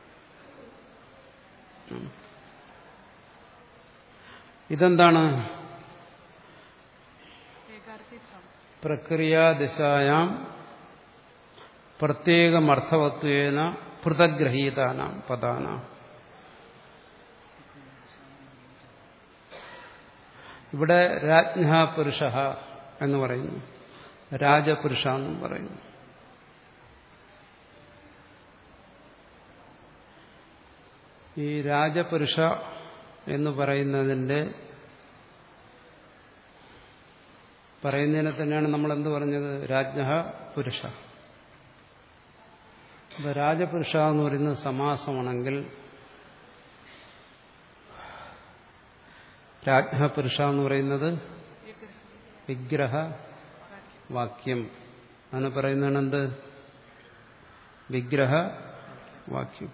ഇതെന്താണ് ഏകാർത്ഥിഭാവം പ്രക്രിയാദിശായാം പ്രത്യേകമർത്ഥവത്വേന പൃഥഗ്രഹീതാനാം പദാനാം ഇവിടെ രാജ്ഞ പുരുഷ എന്ന് പറയുന്നു രാജപുരുഷ എന്നും പറയുന്നു ഈ രാജപുരുഷ എന്ന് പറയുന്നതിന്റെ പറയുന്നതിനെ തന്നെയാണ് നമ്മൾ എന്ത് പറഞ്ഞത് രാജ്ഞ പുരുഷ അപ്പൊ രാജപുരുഷ എന്ന് പറയുന്നത് സമാസമാണെങ്കിൽ രാജ്ഞ പുരുഷ എന്ന് പറയുന്നത് വിഗ്രഹ വാക്യം അതിന് പറയുന്നതാണ് എന്ത് വിഗ്രഹ വാക്യം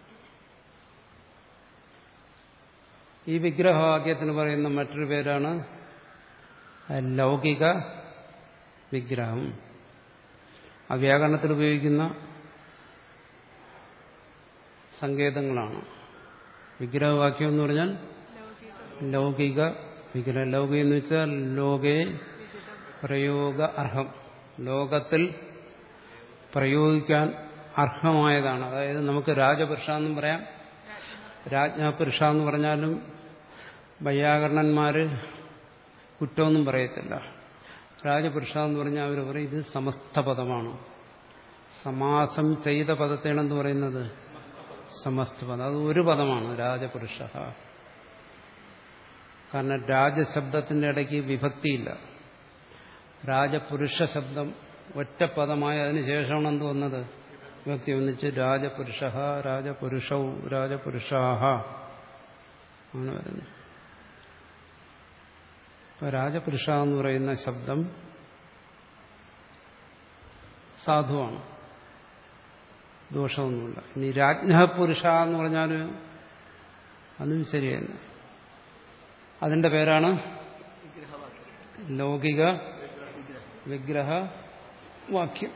ഈ വിഗ്രഹവാക്യത്തിന് പറയുന്ന മറ്റൊരു പേരാണ് ലൗകിക വിഗ്രഹം ആ വ്യാകരണത്തിൽ ഉപയോഗിക്കുന്ന സങ്കേതങ്ങളാണ് വിഗ്രഹവാക്യം എന്ന് പറഞ്ഞാൽ ലൗകിക ലൗകിക വിഗ്രഹം ലൗകിക എന്ന് വെച്ചാൽ ലോകേ പ്രയോഗ അർഹം ലോകത്തിൽ പ്രയോഗിക്കാൻ അർഹമായതാണ് അതായത് നമുക്ക് രാജപുരുഷ എന്നും പറയാം രാജ്ഞാപുരുഷ എന്ന് പറഞ്ഞാലും വൈയാകരണന്മാര് കുറ്റമൊന്നും പറയത്തില്ല രാജപുരുഷ എന്ന് പറഞ്ഞാൽ അവർ പറയും ഇത് സമസ്ത പദമാണ് സമാസം ചെയ്ത പദത്തെയാണെന്ന് പറയുന്നത് സമസ്ത പദം അത് ഒരു പദമാണ് രാജപുരുഷ കാരണം രാജശബ്ദത്തിന്റെ ഇടയ്ക്ക് വിഭക്തിയില്ല രാജപുരുഷ ശബ്ദം ഒറ്റ പദമായ അതിനുശേഷമാണ് എന്ത് വന്നത് വിഭക്തി ഒന്നിച്ച് രാജപുരുഷ രാജപുരുഷൗ രാജപുരുഷാഹ അങ്ങനെ വരുന്നു ഇപ്പൊ രാജപുരുഷ എന്ന് പറയുന്ന ശബ്ദം സാധുവാണ് ദോഷമൊന്നുമില്ല ഇനി രാജ്ഞപുരുഷ എന്ന് പറഞ്ഞാൽ അതും ശരിയല്ല അതിന്റെ പേരാണ് ലൗകിക വിഗ്രഹ വാക്യം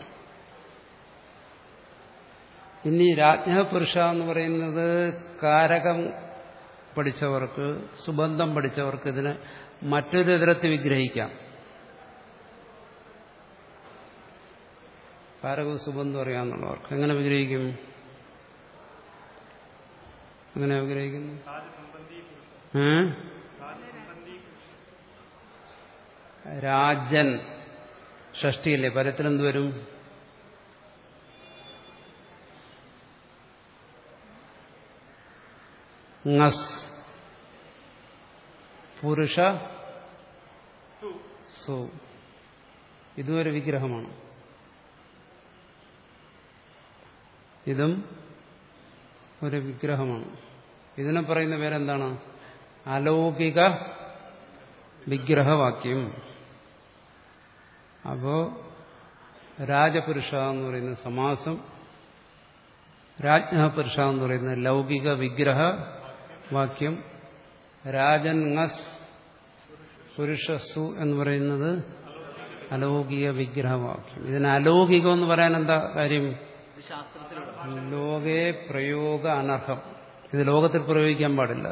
ഇനി രാജ്ഞപുരുഷ എന്ന് പറയുന്നത് കാരകം പഠിച്ചവർക്ക് സുബന്ധം പഠിച്ചവർക്ക് ഇതിനെ മറ്റൊരു തരത്തിൽ വിഗ്രഹിക്കാം കാരകവും സുബന്ധം അറിയാമെന്നുള്ളവർക്ക് എങ്ങനെ വിഗ്രഹിക്കും എങ്ങനെ വിഗ്രഹിക്കുന്നു ഏ രാജൻ ഷഷ്ടിയല്ലേ പരത്തിലെന്ത് വരും ngസ് പുരുഷ സു ഇതും ഒരു വിഗ്രഹമാണ് ഇതും ഒരു വിഗ്രഹമാണ് ഇതിനെ പറയുന്ന പേരെന്താണ് അലൗകിക വിഗ്രഹവാക്യം അപ്പോ രാജപുരുഷ എന്ന് പറയുന്ന സമാസം രാജ്ഞപുരുഷ എന്ന് പറയുന്ന ലൗകിക വിഗ്രഹ വാക്യം രാജൻ ngസ് പുരുഷസു എന്ന് പറയുന്നത് അലൗകിക വിഗ്രഹവാക്യം ഇതിന് അലൗകികം എന്ന് പറയാൻ എന്താ കാര്യം ലോകേ പ്രയോഗ അനർഹം ഇത് ലോകത്തിൽ പ്രയോഗിക്കാൻ പാടില്ല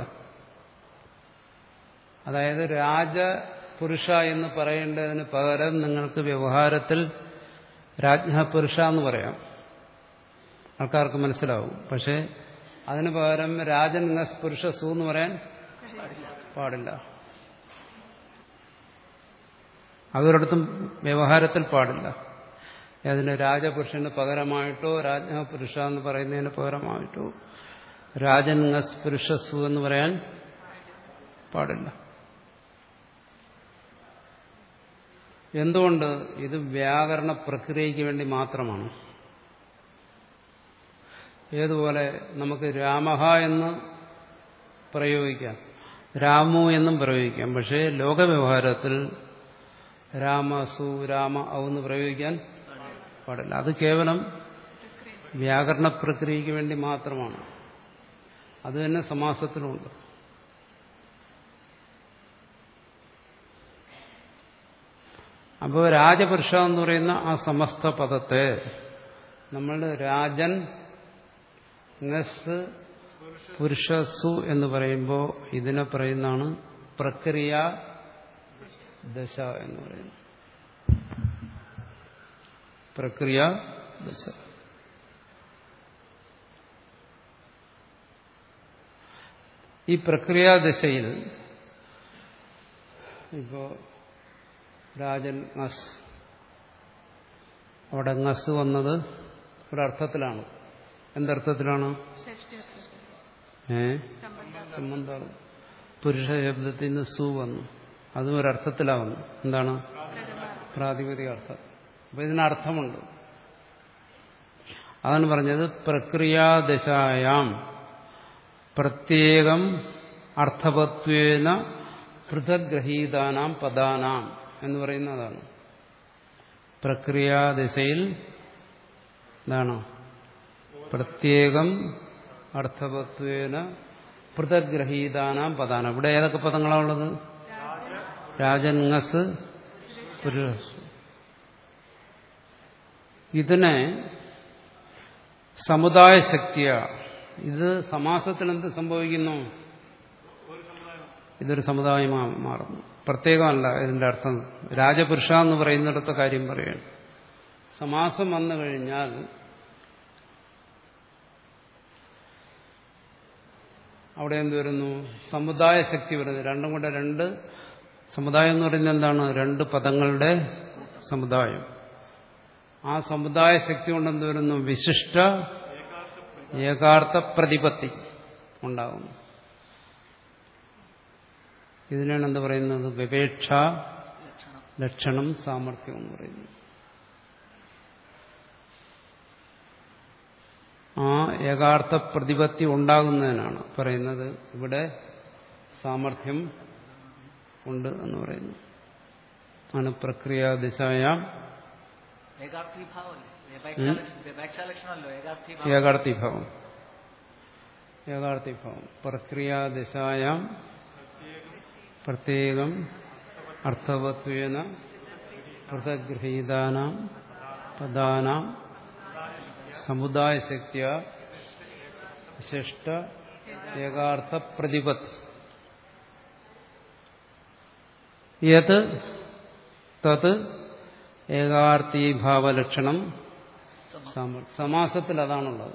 അതായത് രാജപുരുഷ എന്ന് പറയേണ്ടതിന് പകരം നിങ്ങൾക്ക് വ്യവഹാരത്തിൽ രാജ്ഞപുരുഷ എന്ന് പറയാം ആൾക്കാർക്ക് മനസ്സിലാവും പക്ഷെ അതിന് പകരം രാജൻ ngസ് പുരുഷസു എന്ന് പറയാൻ പാടില്ല അതൊരിടത്തും വ്യവഹാരത്തിൽ പാടില്ല അതിന് രാജപുരുഷന് പകരമായിട്ടോ രാജ്ഞപുരുഷ എന്ന് പറയുന്നതിന് പകരമായിട്ടോ രാജൻ ngസ് പുരുഷസു എന്ന് പറയാൻ പാടില്ല എന്തുകൊണ്ട് ഇത് വ്യാകരണ പ്രക്രിയയ്ക്ക് വേണ്ടി മാത്രമാണ് ഏതുപോലെ നമുക്ക് രാമഹ എന്ന് പ്രയോഗിക്കാം രാമു എന്നും പ്രയോഗിക്കാം പക്ഷേ ലോകവ്യവഹാരത്തിൽ രാമസു രാമ ഔ എന്ന് പ്രയോഗിക്കാൻ പാടില്ല അത് കേവലം വ്യാകരണ പ്രക്രിയയ്ക്ക് വേണ്ടി മാത്രമാണ് അത് തന്നെ സമാസത്തിലുണ്ട് അപ്പോൾ രാജപുരുഷ എന്ന് പറയുന്ന ആ സമസ്ത പദത്തെ നമ്മൾ രാജൻ ngസ് പുരുഷസു എന്ന് പറയുമ്പോൾ ഇതിനെ പറയുന്നതാണ് പ്രക്രിയ ദശ എന്ന് പറയുന്നത് പ്രക്രിയ ദശ ഈ പ്രക്രിയാദശയിൽ ഇപ്പോ രാജൻ ngസ് അവിടെ ngസ് വന്നത് ഒരർത്ഥത്തിലാണ് എന്തർത്ഥത്തിലാണ് ഷഷ്ടി അർത്ഥത്തിൽ ഏ സംബന്ധം സംബന്ധമാണ് പുരുഷ ശബ്ദത്തിൽ നിന്ന് സു വന്നു അതും ഒരർത്ഥത്തിലാവുന്നു എന്താണ് പ്രാതിപതിക അർത്ഥം അപ്പൊ ഇതിനർത്ഥമുണ്ട് അതാണ് പറഞ്ഞത് പ്രക്രിയാദശായാം പ്രത്യേകം അർത്ഥവത്വേന പൃഥഗ്രഹീതാനാം പദാനാം എന്ന് പറയുന്നതാണ് പ്രക്രിയാദശയിൽ എന്താണ് പ്രത്യേകം അർത്ഥവത്വേന പൃഥഗ്രഹീതാനാം പദാനാം ഇവിടെ ഏതൊക്കെ പദങ്ങളാണുള്ളത് രാജൻ ngസ് പുരുഷ ഇതിനെ സമുദായ ശക്തിയ ഇത് സമാസത്തിൽ എന്ത് സംഭവിക്കുന്നു ഇതൊരു സമുദായമായി മാറുന്നു പ്രത്യേകമല്ല ഇതിന്റെ അർത്ഥം രാജപുരുഷ എന്ന് പറയുന്നിടത്ത കാര്യം പറയുകയാണ് സമാസം വന്നു കഴിഞ്ഞാൽ അവിടെ എന്ത് വരുന്നു സമുദായ ശക്തി വരുന്നത് രണ്ടും കൂടെ രണ്ട് സമുദായം എന്ന് പറയുന്നത് എന്താണ് രണ്ട് പദങ്ങളുടെ സമുദായം ആ സമുദായ ശക്തി കൊണ്ട് എന്ത് വരുന്നു വിശിഷ്ട ഏകാർത്ഥ പ്രതിപത്തി ഉണ്ടാകുന്നു ഇതിനാണ് എന്ത് പറയുന്നത് വിവേക്ഷ ലക്ഷണം സാമർഥ്യം എന്ന് പറയുന്നത് ആ ഏകാർത്ഥ പ്രതിപത്തി ഉണ്ടാകുന്നതിനാണ് പറയുന്നത് ഇവിടെ സാമർഥ്യം ഉണ്ട് എന്ന് പറയുന്നു ആണ് പ്രക്രിയ ദിശായ ഏകാർത്ഥീഭാവമല്ലേ വിവേക്ഷാലക്ഷണമല്ലോ ഏകാർത്ഥീഭാവം ഏകാർത്ഥിഭാവം ഏകാർത്ഥിഭാവം പ്രക്രിയ ദിശായാം പ്രത്യേകം അർത്ഥവത്വേന പൃഥഗൃഹീതാനാം പദാനാം സമുദായശക്തിയ വിശിഷ്ട ഏകാർത്ഥ പ്രതിപത്തി യത് തത് ഏകാർത്ഥീഭാവലക്ഷണം സമ- സമാസത്തിൽ അതാണുള്ളത്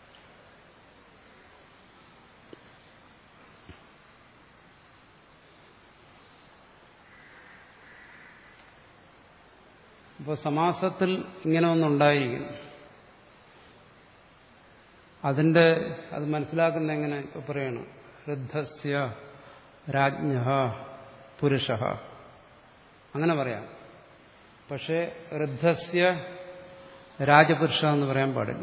അപ്പോൾ സമാസത്തിൽ ഇങ്ങനെ ഒന്നുണ്ടായിരിക്കുന്നു അതിന്റെ അത് മനസ്സിലാക്കുന്ന എങ്ങനെ ഇപ്പൊ പറയണം വൃദ്ധസ്യ രാജ്ഞ പുരുഷ അങ്ങനെ പറയാം പക്ഷേ വൃദ്ധസ്യ രാജപുരുഷ എന്ന് പറയാൻ പാടില്ല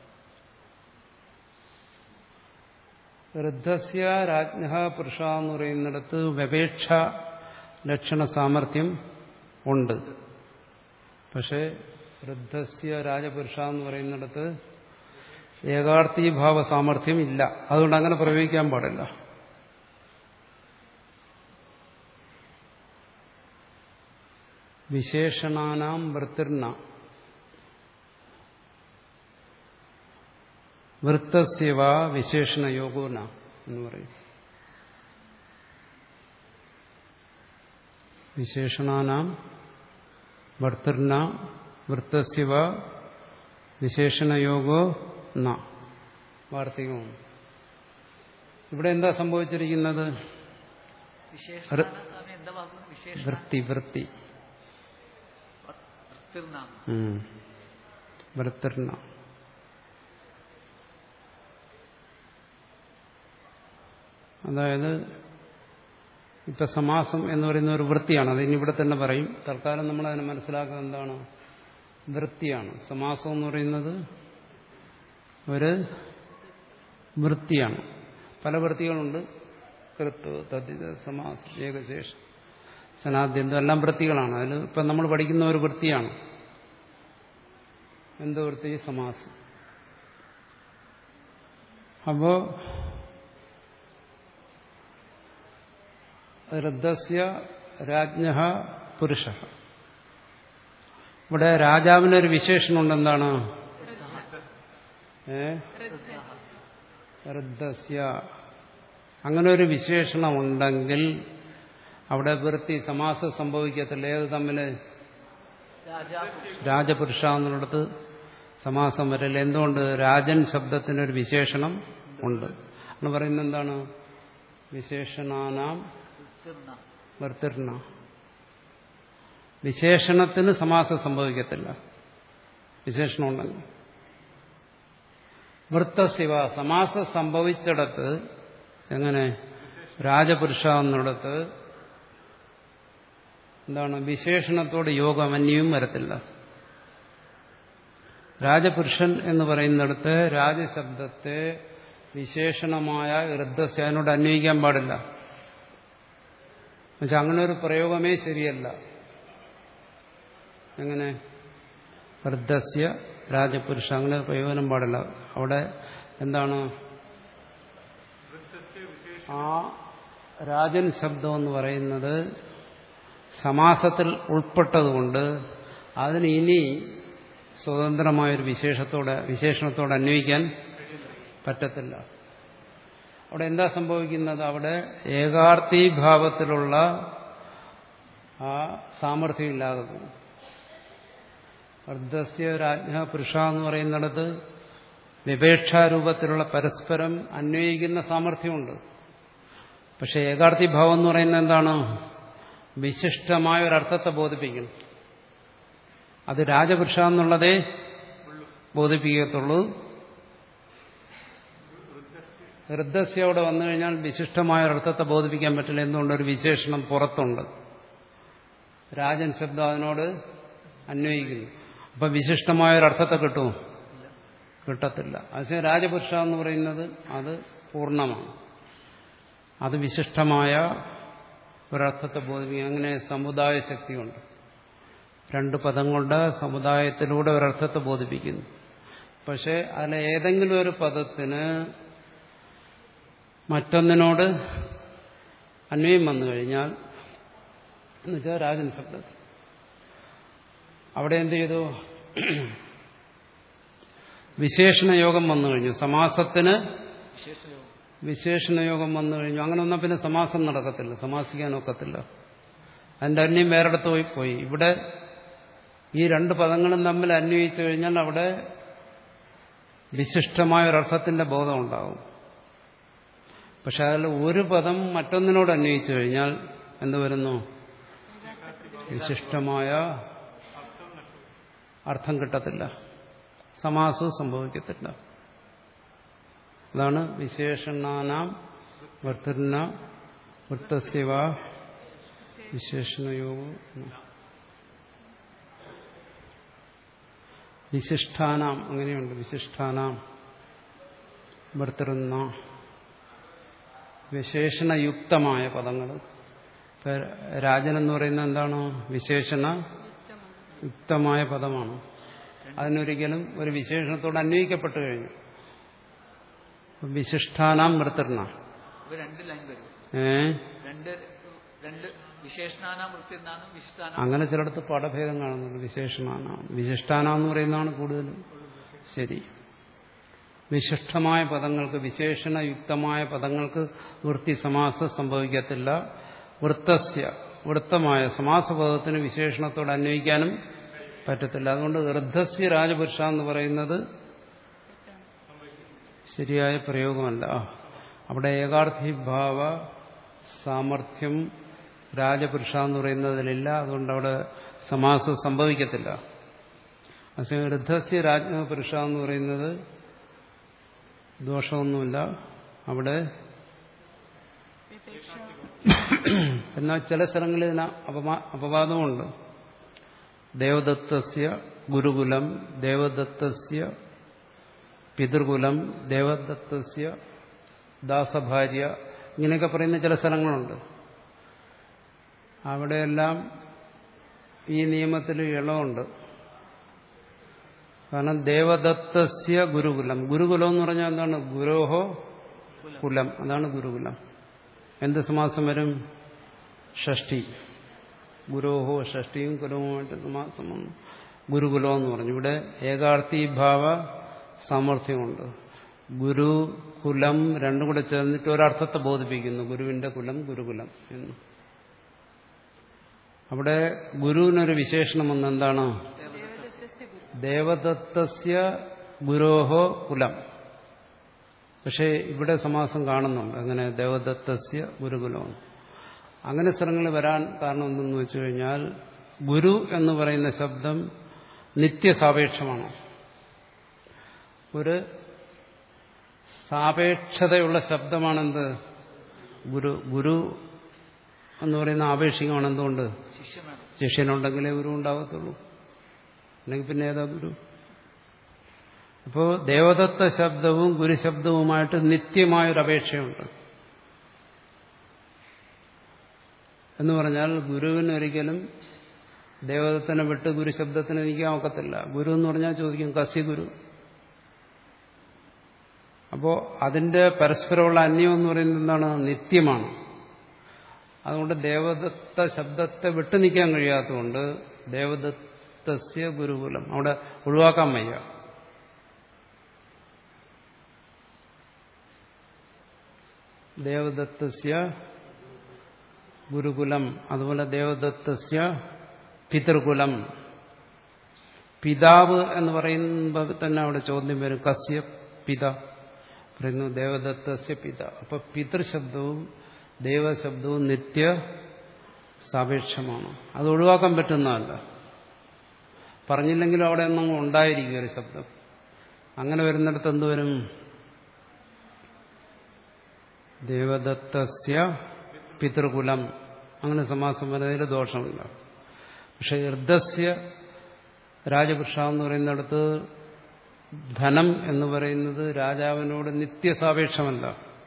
വൃദ്ധസ്യ രാജ്ഞ പുരുഷ എന്ന് പറയുന്നിടത്ത് വ്യപേക്ഷ ലക്ഷണ സാമർഥ്യം ഉണ്ട് പക്ഷേ വൃദ്ധസ്യ രാജപുരുഷ എന്ന് പറയുന്നിടത്ത് ഏകാർത്ഥീഭാവ സാമർഥ്യം ഇല്ല അതുകൊണ്ട് അങ്ങനെ പ്രയോഗിക്കാൻ പാടില്ല വിശേഷണാനാം വൃത്തിർണ വൃത്തസ്യവ വിശേഷണയോഗോന എന്ന് പറയും വിശേഷണാനാം ഭർത്തൃന വൃത്തസ്യവ വിശേഷണയോഗോ ന വാർത്തികമാണ് ഇവിടെ എന്താ സംഭവിച്ചിരിക്കുന്നത് വിശേഷണ സ്വാമി എന്താ വാക്കുന്നു വിശേഷണ വൃത്തി വൃത്തി വൃത്തിർനാം ഉം. ഭർത്തൃന അതായത് ഇപ്പൊ സമാസം എന്ന് പറയുന്ന ഒരു വൃത്തിയാണ് അത് ഇനി ഇവിടെ തന്നെ പറയും തൽക്കാലം നമ്മൾ അതിനെ മനസ്സിലാക്കുന്നത് എന്താണ് വൃത്തിയാണ് സമാസം എന്ന് പറയുന്നത് ഒരു വൃത്തിയാണ് പല വൃത്തികളുണ്ട് കൃത്ത് തദ്ധിത സമാസം ഏകശേഷം സനാദ്യന്തം എല്ലാം വൃത്തികളാണ് അതിൽ ഇപ്പം നമ്മൾ പഠിക്കുന്ന ഒരു വൃത്തിയാണ് എന്ത് വൃത്തി സമാസം അപ്പോ ഋദ്ധസ്യ രാജ്ഞ പുരുഷ ഇവിടെ രാജാവിനൊരു വിശേഷണമുണ്ട് എന്താണ് ഏ ഋദ്ധസ്യ അങ്ങനെ ഒരു വിശേഷണം ഉണ്ടെങ്കിൽ അവിടെ വൃത്തി സമാസം സംഭവിക്കത്തില്ല ഏത് തമ്മിൽ രാജാ രാജപുരുഷ എന്നുള്ളിടത്ത് സമാസം വരില്ല എന്തുകൊണ്ട് രാജൻ ശബ്ദത്തിനൊരു വിശേഷണം ഉണ്ട് എന്ന് പറയുന്നത് എന്താണ് വിശേഷണാനാം വൃത്തിർനാം വർത്തിർണ വിശേഷണത്തിന് സമാസം സംഭവിക്കത്തില്ല വിശേഷണം ഉണ്ടെങ്കിൽ വൃത്തശിവ സമാസം സംഭവിച്ചിടത്ത് എങ്ങനെ രാജപുരുഷ എന്നിടത്ത് എന്താണ് വിശേഷണത്തോട് യോഗമന്യവും വരത്തില്ല രാജപുരുഷൻ എന്ന് പറയുന്നിടത്ത് രാജശബ്ദത്തെ വിശേഷണമായ വൃദ്ധസ്യ അതിനോട് അന്വയിക്കാൻ പാടില്ല എന്നുവെച്ചാൽ അങ്ങനെ ഒരു പ്രയോഗമേ ശരിയല്ല എങ്ങനെ വൃദ്ധസ്യ രാജപുരുഷ അങ്ങനെ ഒരു പ്രയോജനം പാടില്ല അവിടെ എന്താണ് ആ രാജൻ ശബ്ദം എന്ന് പറയുന്നത് സമാസത്തിൽ ഉൾപ്പെട്ടതുകൊണ്ട് അതിന് ഇനി സ്വതന്ത്രമായൊരു വിശേഷത്തോടെ വിശേഷണത്തോടെ അന്വയിക്കാൻ പറ്റത്തില്ല അവിടെ എന്താ സംഭവിക്കുന്നത് അവിടെ ഏകാർത്ഥീഭാവത്തിലുള്ള ആ സാമർഥ്യം ഇല്ലാതെ പോകും അർദ്ധസ്യ രാജ്ഞ പുരുഷ എന്ന് പറയുന്നിടത്ത് വിപേക്ഷാരൂപത്തിലുള്ള പരസ്പരം അന്വയിക്കുന്ന സാമർഥ്യമുണ്ട് പക്ഷെ ഏകാർത്ഥിഭാവം എന്ന് പറയുന്നത് എന്താണ് വിശിഷ്ടമായ ഒരർത്ഥത്തെ ബോധിപ്പിക്കണം അത് രാജപുരുഷ എന്നുള്ളതേ ബോധിപ്പിക്കത്തുള്ളൂ ഹൃദസ്യ അവിടെ വന്നു കഴിഞ്ഞാൽ വിശിഷ്ടമായ ഒരർത്ഥത്തെ ബോധിപ്പിക്കാൻ പറ്റില്ല എന്തുകൊണ്ട് ഒരു വിശേഷണം പുറത്തുണ്ട് രാജൻ ശബ്ദം അതിനോട് അന്വയിക്കുന്നു അപ്പൊ വിശിഷ്ടമായ ഒരർത്ഥത്തെ കിട്ടുമോ കിട്ടത്തില്ല പക്ഷേ രാജപുരുഷ എന്ന് പറയുന്നത് അത് പൂർണ്ണമാണ് അത് വിശിഷ്ടമായ ഒരർത്ഥത്തെ ബോധിപ്പിക്കും അങ്ങനെ സമുദായ ശക്തിയുണ്ട് രണ്ട് പദം കൊണ്ട് സമുദായത്തിലൂടെ ഒരർത്ഥത്തെ ബോധിപ്പിക്കുന്നു പക്ഷെ അതിലെ ഏതെങ്കിലും ഒരു പദത്തിന് മറ്റൊന്നിനോട് അന്വയം വന്നു കഴിഞ്ഞാൽ എന്നുവെച്ചാൽ രാജൻ ശബ്ദത്തിൽ അവിടെ എന്ത് ചെയ്തു വിശേഷണ യോഗം വന്നു കഴിഞ്ഞു സമാസത്തിന് വിശേഷയോഗം വിശേഷണ യോഗം വന്നു കഴിഞ്ഞു അങ്ങനെ വന്നാൽ പിന്നെ സമാസം നടക്കത്തില്ല സമാസിക്കാൻ ഒക്കത്തില്ല അതിന്റെ അന്യം വേറെടുത്ത് പോയി പോയി ഇവിടെ ഈ രണ്ട് പദങ്ങളും തമ്മിൽ അന്വയിച്ചു കഴിഞ്ഞാൽ അവിടെ വിശിഷ്ടമായ ഒരർത്ഥത്തിന്റെ ബോധം ഉണ്ടാകും പക്ഷെ അതിൽ ഒരു പദം മറ്റൊന്നിനോട് അന്വയിച്ചു കഴിഞ്ഞാൽ എന്ത് വരുന്നു വിശിഷ്ടമായ അർത്ഥം കിട്ടത്തില്ല സമാസവും സംഭവിക്കത്തില്ല അതാണ് വിശേഷണാനാം വർത്തന വൃത്തസ്യവ വിശേഷണയോഗം വിശിഷ്ടാനാം അങ്ങനെയുണ്ട് വിശിഷ്ടാനാം വർത്തിരുന്ന വിശേഷണയുക്തമായ പദങ്ങൾ രാജൻ എന്ന് പറയുന്നത് എന്താണ് വിശേഷണ യുക്തമായ പദമാണ് അതിനൊരിക്കലും ഒരു വിശേഷണത്തോട് അന്വയിക്കപ്പെട്ടു കഴിഞ്ഞു വിശിഷ്ടാനാം വൃത്തിർണ ഇപ്പൊ രണ്ട് ലൈൻ വരും ഏ രണ്ട് രണ്ട് വിശേഷണാനാം വൃത്തിനാനും വിശിഷ്ടാനാം അങ്ങനെ ചിലടത്ത് പടഭേദം കാണുന്നുണ്ട് വിശേഷണാന വിശിഷ്ടാന എന്ന് പറയുന്നതാണ് കൂടുതലും ശരി വിശിഷ്ടമായ പദങ്ങൾക്ക് വിശേഷണയുക്തമായ പദങ്ങൾക്ക് വൃത്തി സമാസം സംഭവിക്കത്തില്ല വൃത്തസ്യ വൃത്തമായ സമാസപദത്തിന് വിശേഷണത്തോട് അന്വയിക്കാനും പറ്റത്തില്ല അതുകൊണ്ട് വൃദ്ധസ്യ രാജപുരുഷ എന്ന് പറയുന്നത് ശരിയായ പ്രയോഗമല്ല അവിടെ ഏകാർത്ഥിഭാവ സാമർഥ്യം രാജപുരുഷ എന്ന് പറയുന്നതിലില്ല അതുകൊണ്ട് അവിടെ സമാസം സംഭവിക്കത്തില്ല അതേസമയം വൃദ്ധസ്യ രാജ്ഞപുരുഷ എന്ന് പറയുന്നത് ദോഷമൊന്നുമില്ല അവിടെ വിപേക്ഷ എന്നാൽ ചില സ്ഥലങ്ങളിൽ ഇതിന് അപമാ അപവാദമുണ്ട് ദേവദത്തസ്യ ഗുരുകുലം ദേവദത്തസ്യ പിതൃകുലം ദേവദത്തസ്യ ദാസഭാര്യ ഇങ്ങനെയൊക്കെ പറയുന്ന ചില സ്ഥലങ്ങളുണ്ട് അവിടെയെല്ലാം ഈ നിയമത്തിൽ ഇളവുണ്ട് കാരണം ദേവദത്തസ്യ ഗുരുകുലം ഗുരുകുലം എന്ന് പറഞ്ഞാൽ എന്താണ് ഗുരോഹോ കുലം അതാണ് ഗുരുകുലം എന്ത് സമാസം വരും ഷഷ്ടി ഗുരോഹോ ഷഷ്ടിയും കുലവുമായിട്ട് സമാസം വന്നു ഗുരുകുലം എന്ന് പറഞ്ഞു ഇവിടെ ഏകാർത്ഥീഭാവ സാമർഥ്യമുണ്ട് ഗുരു കുലം രണ്ടും കൂടെ ചേർന്നിട്ട് ഒരർത്ഥത്തെ ബോധിപ്പിക്കുന്നു ഗുരുവിന്റെ കുലം ഗുരുകുലം എന്ന് അവിടെ ഗുരുവിനൊരു വിശേഷണം വന്ന് എന്താണ് ദേവദത്തസ്യ ഗുരു ദേവദത്തസ്യ ഗുരോഹോ കുലം പക്ഷേ ഇവിടെ സമാസം കാണുന്നുണ്ട് അങ്ങനെ ദേവദത്തസ്യ ഗുരുകുലം അങ്ങനെ സ്ഥലങ്ങളിൽ വരാൻ കാരണം എന്തെന്ന് വെച്ചു കഴിഞ്ഞാൽ ഗുരു എന്ന് പറയുന്ന ശബ്ദം നിത്യസാപേക്ഷമാണ് ഒരു സാപേക്ഷതയുള്ള ശബ്ദമാണെന്ത് ഗുരു ഗുരു എന്ന് പറയുന്ന ആപേക്ഷികമാണ് എന്തുകൊണ്ട് ശിഷ്യം വേണം ശിഷ്യനുണ്ടെങ്കിലേ ഗുരു ഉണ്ടാകത്തുള്ളൂ അല്ലെങ്കിൽ പിന്നെ ഏതാ ഗുരു അപ്പോ ദേവദത്ത ശബ്ദവും ഗുരുശബ്ദവുമായിട്ട് നിത്യമായൊരപേക്ഷയുണ്ട് എന്ന് പറഞ്ഞാൽ ഗുരുവിന് ഒരിക്കലും ദേവദത്തിനെ വിട്ട് ഗുരുശബ്ദത്തിന് നിൽക്കാൻ ഒക്കത്തില്ല ഗുരു എന്ന് പറഞ്ഞാൽ ചോദിക്കും കസി ഗുരു അപ്പോ അതിന്റെ പരസ്പരമുള്ള അന്യം എന്ന് പറയുന്നത് എന്താണ് നിത്യമാണ് അതുകൊണ്ട് ദേവദത്ത ശബ്ദത്തെ വിട്ടു നിൽക്കാൻ കഴിയാത്തതുകൊണ്ട് ദേവദത്തസ്യ ഗുരുകുലം അവിടെ ഒഴിവാക്കാൻ വയ്യ ദേവദത്തസ്യ ഗുരുകുലം അതുപോലെ ദേവദത്തസ്യ പിതൃകുലം പിതാവ് എന്ന് പറയുമ്പോൾ തന്നെ അവിടെ ചോദ്യം വരും കസ്യ പിത പറയുന്നു ദേവദത്തസ്യ പിത അപ്പൊ പിതൃശബ്ദവും ദേവശബ്ദവും നിത്യ സാപേക്ഷമാണ് അത് ഒഴിവാക്കാൻ പറ്റുന്നതല്ല പറഞ്ഞില്ലെങ്കിലും അവിടെ ഒന്നും ഉണ്ടായിരിക്കും ഒരു ശബ്ദം അങ്ങനെ വരുന്നിടത്ത് എന്തുവരും ദേവദത്തസ്യ പിതൃകുലം അങ്ങനെ സമാസം വരുന്നതിൽ ദോഷമില്ല പക്ഷെ ഋദ്ധസ്യ രാജപുരുഷ എന്ന് പറയുന്നിടത്ത് ധനം എന്ന് പറയുന്നത് രാജാവിനോട് നിത്യസാപേക്ഷമല്ല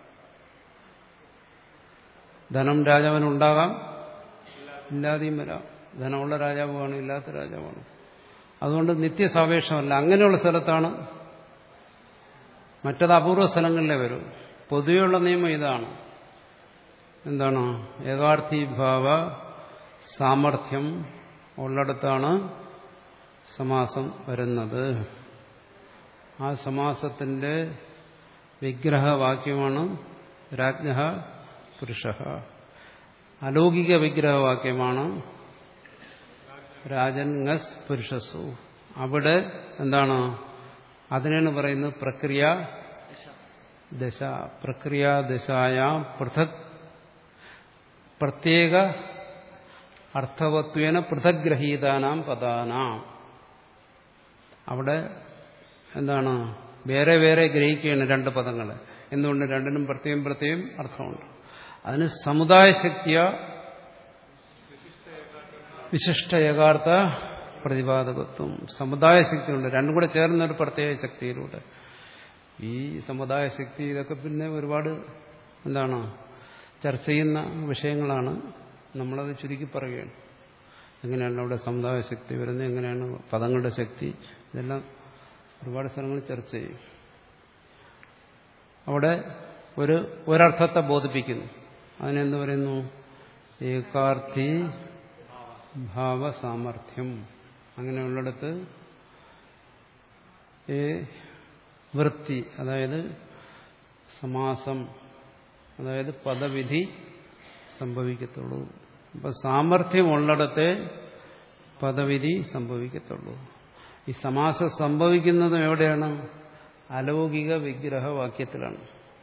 ധനം രാജാവിനുണ്ടാകാം ഇല്ലാതെയും വരാം ധനമുള്ള രാജാവാണ് ഇല്ലാത്ത രാജാവാണ് അതുകൊണ്ട് നിത്യസാപേക്ഷമല്ല അങ്ങനെയുള്ള സ്ഥലത്താണ് മറ്റത് അപൂർവ സ്ഥലങ്ങളിലേ വരും പൊതുവെയുള്ള നിയമം ഇതാണ് എന്താണ് ഏകാർത്ഥീഭാവ സാമർഥ്യം ഉള്ളിടത്താണ് സമാസം വരുന്നത് ആ സമാസത്തിന്റെ വിഗ്രഹവാക്യമാണ് രാജ്ഞ പുരുഷ അലൗകിക വിഗ്രഹവാക്യമാണ് രാജൻ ngസ് പുരുഷസു അവിടെ എന്താണ് അതിനാണ് പറയുന്നത് പ്രക്രിയ ദശ പ്രക്രിയാദശായ പൃഥക് പ്രത്യേക അർത്ഥവത്വേന പൃഥഗ്രഹീതാനാം പദാനാം അവിടെ എന്താണ് വേറെ വേറെ ഗ്രഹിക്കുകയാണ് രണ്ട് പദങ്ങൾ എന്തുകൊണ്ട് രണ്ടിനും പ്രത്യേകം പ്രത്യേകം അർത്ഥമുണ്ട് അതിന് സമുദായ ശക്തിയ വിശിഷ്ട യഥാർത്ഥ പ്രതിപാദകത്വം സമുദായ ശക്തിയുണ്ട് രണ്ടും കൂടെ ചേർന്ന ഒരു പ്രത്യേക ശക്തിയിലൂടെ ഈ സമുദായ ശക്തി ഇതൊക്കെ പിന്നെ ഒരുപാട് എന്താണ് ചർച്ച ചെയ്യുന്ന വിഷയങ്ങളാണ് നമ്മളത് ചുരുക്കി പറയുകയാണ് എങ്ങനെയാണ് അവിടെ സമുദായ ശക്തി വരുന്നത് എങ്ങനെയാണ് പദങ്ങളുടെ ശക്തി ഇതെല്ലാം ഒരുപാട് സ്ഥലങ്ങൾ ചർച്ച ചെയ്യും അവിടെ ഒരു ഒരർത്ഥത്തെ ബോധിപ്പിക്കുന്നു അതിനെന്ത് പറയുന്നു ഏകാർത്ഥി ഭാവസാമർഥ്യം അങ്ങനെയുള്ളിടത്ത് ഏ വൃത്തി അതായത് സമാസം അതായത് പദവിധി സംഭവിക്കത്തുള്ളൂ അപ്പൊ സാമർഥ്യമുള്ളിടത്തെ പദവിധി സംഭവിക്കത്തുള്ളൂ ഈ സമാസം സംഭവിക്കുന്നതും എവിടെയാണ് അലൗകിക വിഗ്രഹ വാക്യത്തിലാണ്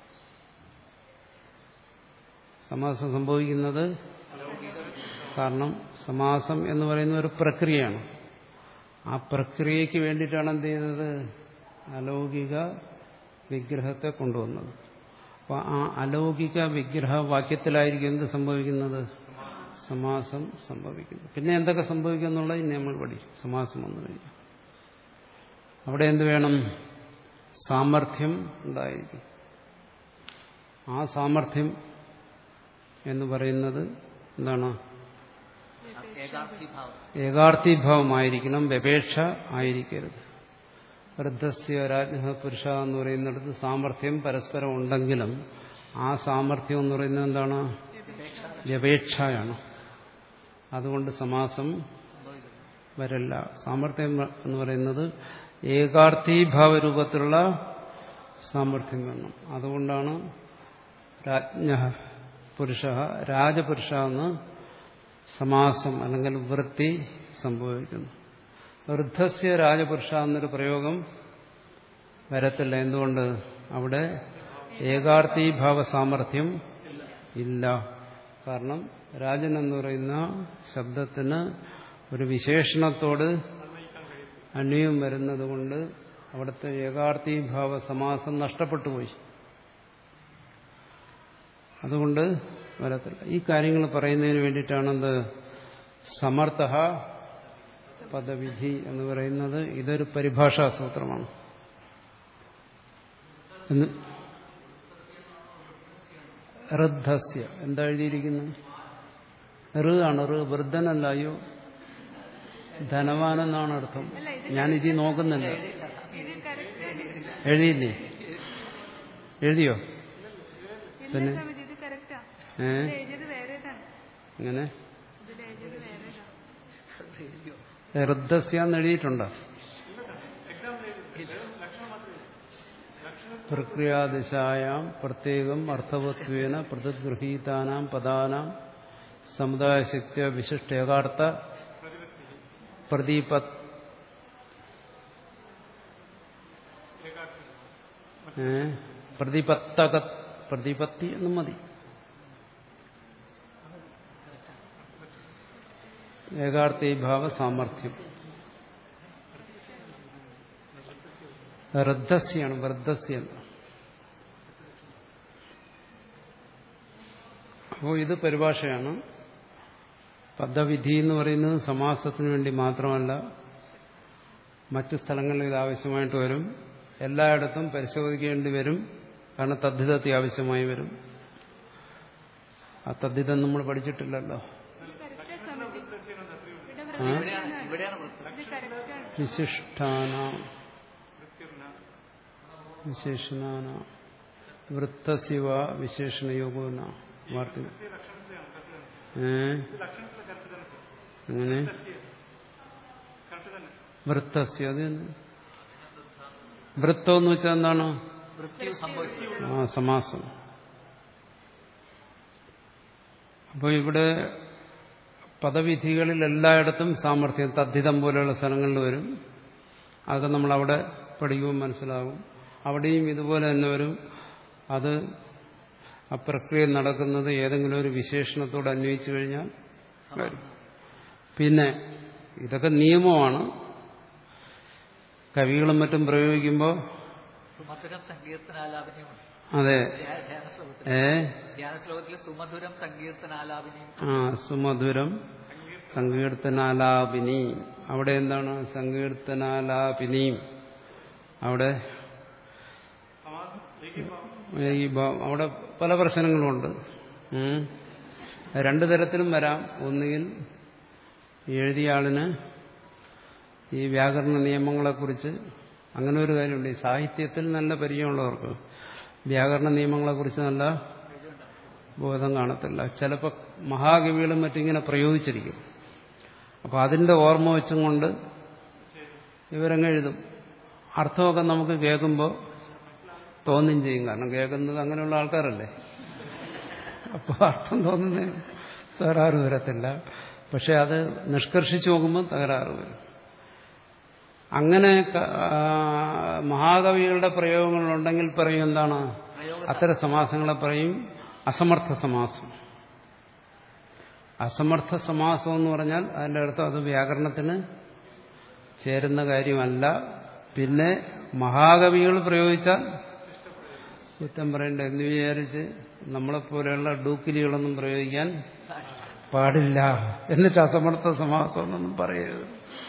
സമാസം സംഭവിക്കുന്നത് കാരണം സമാസം എന്ന് പറയുന്ന ഒരു പ്രക്രിയയാണ് ആ പ്രക്രിയയ്ക്ക് വേണ്ടിയിട്ടാണ് എന്ത് ചെയ്യുന്നത് അലൗകിക വിഗ്രഹത്തെ കൊണ്ടുവന്നത് അപ്പോൾ ആ അലൗകിക വിഗ്രഹ വാക്യത്തിലായിരിക്കും എന്ത് സംഭവിക്കുന്നത് സമാസം സംഭവിക്കുന്നു പിന്നെ എന്തൊക്കെ സംഭവിക്കും എന്നുള്ളത് ഇനി നമ്മൾ പഠിക്കും സമാസം വന്നു കഴിഞ്ഞാൽ അവിടെ എന്ത് വേണം സാമർഥ്യം ഉണ്ടായിരിക്കും ആ സാമർഥ്യം എന്ന് പറയുന്നത് എന്താണ് ഏകാർത്ഥീഭാവം ഏകാർത്ഥീഭാവമായിരിക്കണം വ്യപേക്ഷ ആയിരിക്കരുത് വൃദ്ധസ്യ രാജ്ഞ പുരുഷ എന്ന് പറയുന്നിടത്ത് സാമർഥ്യം പരസ്പരം ഉണ്ടെങ്കിലും ആ സാമർഥ്യം എന്ന് പറയുന്നത് എന്താണ് വ്യപേക്ഷയാണ് അതുകൊണ്ട് സമാസം വരല്ല സാമർഥ്യം എന്ന് പറയുന്നത് ഏകാർത്ഥീഭാവ രൂപത്തിലുള്ള സാമർഥ്യം വേണം അതുകൊണ്ടാണ് രാജ്ഞ പുരുഷ രാജപുരുഷ എന്ന് സമാസം അല്ലെങ്കിൽ വൃത്തി സംഭവിക്കുന്നു വൃദ്ധസ്യ രാജപുരുഷ എന്നൊരു പ്രയോഗം വരത്തില്ല എന്തുകൊണ്ട് അവിടെ ഏകാർത്ഥീഭാവ സാമർഥ്യം ഇല്ല കാരണം രാജൻ എന്ന് പറയുന്ന ശബ്ദത്തിന് ഒരു വിശേഷണത്തോട് അന്വയം വരുന്നത് കൊണ്ട് അവിടുത്തെ ഏകാർത്ഥീഭാവ സമാസം നഷ്ടപ്പെട്ടു പോയി അതുകൊണ്ട് വരത്തില്ല ഈ കാര്യങ്ങൾ പറയുന്നതിന് വേണ്ടിയിട്ടാണെന്ത് സമർത്ഥ പദവിധി എന്ന് പറയുന്നത് ഇതൊരു പരിഭാഷാ സൂത്രമാണ് എന്ന് ഋദ്ധസ്യ എന്താ എഴുതിയിരിക്കുന്നു ഋ ആണ് ഋ വൃദ്ധനല്ല അയ്യോ ധനവാനെന്നാണ് അർത്ഥം ഞാൻ ഇതിൽ നോക്കുന്നില്ല ഇത് കറക്റ്റ് എഴുതിയില്ലേ എഴുതിയോ ഇല്ല പിന്നെ? സമിതി ഇത് കറക്റ്റാ ഏ ഇത് എഴുതിയത് വേറേതാണ് ഇങ്ങനെ ഇതിൽ എഴുതിയത് വേറേതാണ് ഋദ്ധസ്യാന്ന് എഴുതിയിട്ടുണ്ടോ പ്രക്രിയാദിശായാം പ്രത്യേകം അർത്ഥവത്വേന പൃഥഗ്ഗൃഹീതാനാം പദാനാം സമുദായശക്തിയ വിശിഷ്ടേകാർത്ഥ പ്രദീപ ഏ പ്രതിപത്തക പ്രതിപത്തി എന്നും മതി ഏകാർത്ഥീഭാവ സാമർഥ്യം വൃദ്ധസ്യാണ് വൃദ്ധസ്യ അപ്പോൾ ഇത് പരിഭാഷയാണ് പദവിധി എന്ന് പറയുന്നത് സമാസത്തിന് വേണ്ടി മാത്രമല്ല മറ്റു സ്ഥലങ്ങളിൽ ഇത് ആവശ്യമായിട്ട് വരും എല്ലായിടത്തും പരിശോധിക്കേണ്ടി വരും കാരണം തദ്ധിതത്തി ആവശ്യമായി വരും ആ തദ്ധിതം നമ്മൾ പഠിച്ചിട്ടില്ലല്ലോ കറക്റ്റാ സ്വാമിജി ഇവിടെ ആ? ഇവിടെയാണ് ഇവിടെയാണ് വൃത്തി ഇത് കറക്റ്റാണ് വിശിഷ്ടാന വിശേഷണാന വൃത്തശിവ വിശേഷണയോഗോന വാർത്ത ഏ അങ്ങനെ വൃത്തസ്യ അത് തന്നെ. വൃത്തം എന്ന് വെച്ചാൽ എന്താണ് വൃത്തി സംഭവിച്ചു ആ സമാസം അപ്പോൾ ഇവിടെ പദവിധികളിൽ എല്ലായിടത്തും സാമർഥ്യം തദ്ധിതം പോലെയുള്ള സ്ഥലങ്ങളിൽ വരും അതൊക്കെ നമ്മൾ അവിടെ പഠിക്കുമ്പോൾ മനസ്സിലാകും അവിടെയും ഇതുപോലെ തന്നെ വരും അത് ആ പ്രക്രിയ നടക്കുന്നത് ഏതെങ്കിലും ഒരു വിശേഷണത്തോട് അന്വയിച്ചു കഴിഞ്ഞാൽ വരും പിന്നെ ഇതൊക്കെ നിയമമാണ് കവികളും മറ്റും പ്രയോഗിക്കുമ്പോൾ സുമധുരം സങ്കീർത്തനാലാപനയും അതെ ധ്യാന ശ്ലോകത്തിൽ ഏ ധ്യാന ശ്ലോകത്തിൽ സുമധുരം സങ്കീർത്തനാലാപനയും ആ സുമധുരം സങ്കീർത്തനാലാപിനി അവിടെ എന്താണ് സങ്കീർത്തനാലാപിനിയും അവിടെ ഈ ഭ- അവിടെ പല പ്രശ്നങ്ങളുമുണ്ട് ഉം. രണ്ടു തരത്തിലും വരാം ഒന്നുകിൽ എഴുതിയ ആളിന് ഈ വ്യാകരണ നിയമങ്ങളെക്കുറിച്ച് അങ്ങനെ ഒരു കാര്യമുണ്ട് ഈ സാഹിത്യത്തിൽ നല്ല പരിചയമുള്ളവർക്ക് വ്യാകരണ നിയമങ്ങളെക്കുറിച്ച് നല്ല ബോധം കാണത്തില്ല ചിലപ്പോൾ മഹാകവികളും മറ്റിങ്ങനെ പ്രയോഗിച്ചിരിക്കും അപ്പോൾ അതിൻ്റെ ഓർമ്മ വെച്ചും കൊണ്ട് ഇവരങ്ങ് എഴുതും അർത്ഥമൊക്കെ നമുക്ക് കേൾക്കുമ്പോൾ തോന്നും ചെയ്യും കാരണം കേൾക്കുന്നത് അങ്ങനെയുള്ള ആൾക്കാരല്ലേ അപ്പോൾ അർത്ഥം തോന്നുന്നതിന് തകരാറ് വരത്തില്ല പക്ഷെ അത് നിഷ്കർഷിച്ചു നോക്കുമ്പോൾ തകരാറ് വരും അങ്ങനെ ക- ആ, മഹാകവികളുടെ പ്രയോഗങ്ങളുണ്ടെങ്കിൽ പറയും എന്താണ് അത്തരം സമാസങ്ങളെ പറയും അസമർത്ഥ സമാസം അസമർത്ഥ സമാസം എന്ന് പറഞ്ഞാൽ അതിൻ്റെ അർത്ഥം അത് വ്യാകരണത്തിന് ചേരുന്ന കാര്യമല്ല പിന്നെ മഹാകവികൾ പ്രയോഗിച്ചാൽ കുറ്റം പറയേണ്ട എന്ന് വിചാരിച്ച് നമ്മളെപ്പോലെയുള്ള ഡൂക്കിലികളൊന്നും പ്രയോഗിക്കാൻ പാടില്ല എന്നിട്ട് അസമർത്ഥ സമാസം എന്നൊന്നും പറയരുത്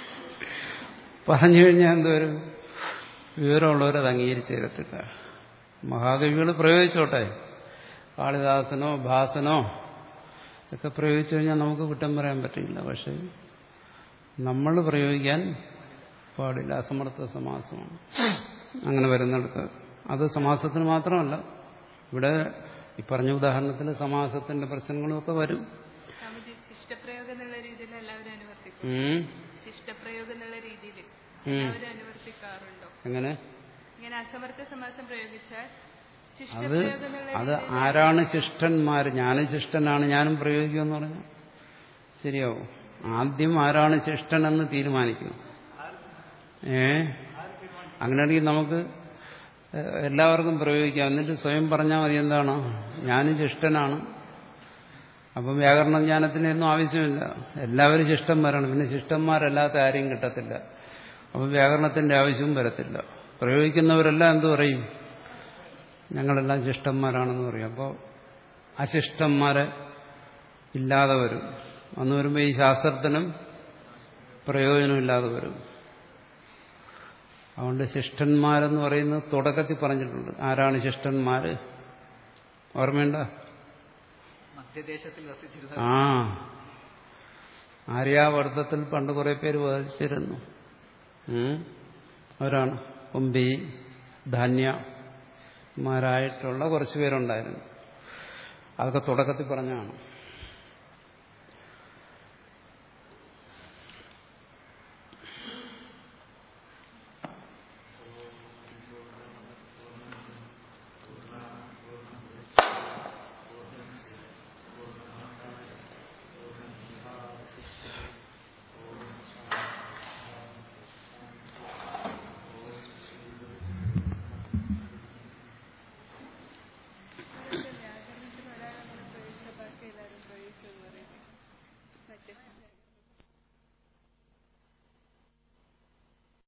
പറഞ്ഞു കഴിഞ്ഞാൽ എന്തോരും വിവരമുള്ളവരത് അംഗീകരിച്ച് തരത്തില്ല മഹാകവികൾ പ്രയോഗിച്ചോട്ടെ കാളിദാസനോ ഭാസനോ ഒക്കെ പ്രയോഗിച്ചു കഴിഞ്ഞാൽ നമുക്ക് കുറ്റം പറയാൻ പറ്റില്ല പക്ഷെ നമ്മൾ പ്രയോഗിക്കാൻ പാടില്ല അസമർത്ഥ സമാസമാണ് അങ്ങനെ വരുന്നിടത്ത് അത് സമാസത്തിന് മാത്രമല്ല ഇവിടെ ഈ പറഞ്ഞ ഉദാഹരണത്തിൽ സമാസത്തിന്റെ പ്രശ്നങ്ങളുമൊക്കെ വരും സ്വാമിജി ശിഷ്ടപ്രയോഗം എന്നുള്ള രീതിയിൽ എല്ലാവരും അനുവർത്തിക്കും ഉം. ശിഷ്ടപ്രയോഗം എന്നുള്ള രീതിയിൽ ഉം. എല്ലാവരും അനുവർത്തിക്കാറുണ്ടോ എങ്ങനെ ഇങ്ങനെ അസമർത്ഥ സമാസം പ്രയോഗിച്ചാൽ അത് ശിഷ്ടപ്രയോഗം എന്നുള്ള അത് രീതിയിൽ ആരാണ് ശിഷ്ടന്മാർ ഞാനും ശിഷ്ടനാണ് ഞാനും പ്രയോഗിക്കുമെന്ന് പറഞ്ഞാൽ ശരിയാവും ആദ്യം ആരാണ് ശിഷ്ടനെന്ന് തീരുമാനിക്കണം ഏ അങ്ങനെയാണെങ്കിൽ നമുക്ക് ഏഹ്, എല്ലാവർക്കും പ്രയോഗിക്കാം എന്നിട്ട് സ്വയം പറഞ്ഞാൽ മതി എന്താണ് ഞാനും ശിഷ്ടനാണ് അപ്പം വ്യാകരണ ജ്ഞാനത്തിനൊന്നും ആവശ്യമില്ല എല്ലാവരും ശിഷ്ടന്മാരാണ് പിന്നെ ശിഷ്ടന്മാരല്ലാത്ത ആരെയും കിട്ടത്തില്ല അപ്പം വ്യാകരണത്തിന്റെ ആവശ്യവും വരത്തില്ല പ്രയോഗിക്കുന്നവരെല്ലാം എന്തു പറയും ഞങ്ങളെല്ലാം ശിഷ്ടന്മാരാണെന്ന് പറയും അപ്പോൾ അശിഷ്ടന്മാരെ ഇല്ലാതെ വരും അന്ന് വരുമ്പോൾ ഈ ശാസ്ത്രത്തിനും പ്രയോജനമില്ലാതെ വരും അതുകൊണ്ട് ശിഷ്ടന്മാരെന്ന് പറയുന്നത് തുടക്കത്തിൽ പറഞ്ഞിട്ടുണ്ട് ആരാണ് ശിഷ്ടന്മാര് ഓർമ്മയുണ്ട മധ്യദേശത്തിൽ വസിച്ചിരുന്ന ആ ആര്യാവർത്തത്തിൽ പണ്ട് കുറെ പേര് വധിച്ചിരുന്നു ഉം. അവരാണ് കുമ്പി ധാന്യമാരായിട്ടുള്ള കുറച്ച് പേരുണ്ടായിരുന്നു അതൊക്കെ തുടക്കത്തിൽ പറഞ്ഞാണ്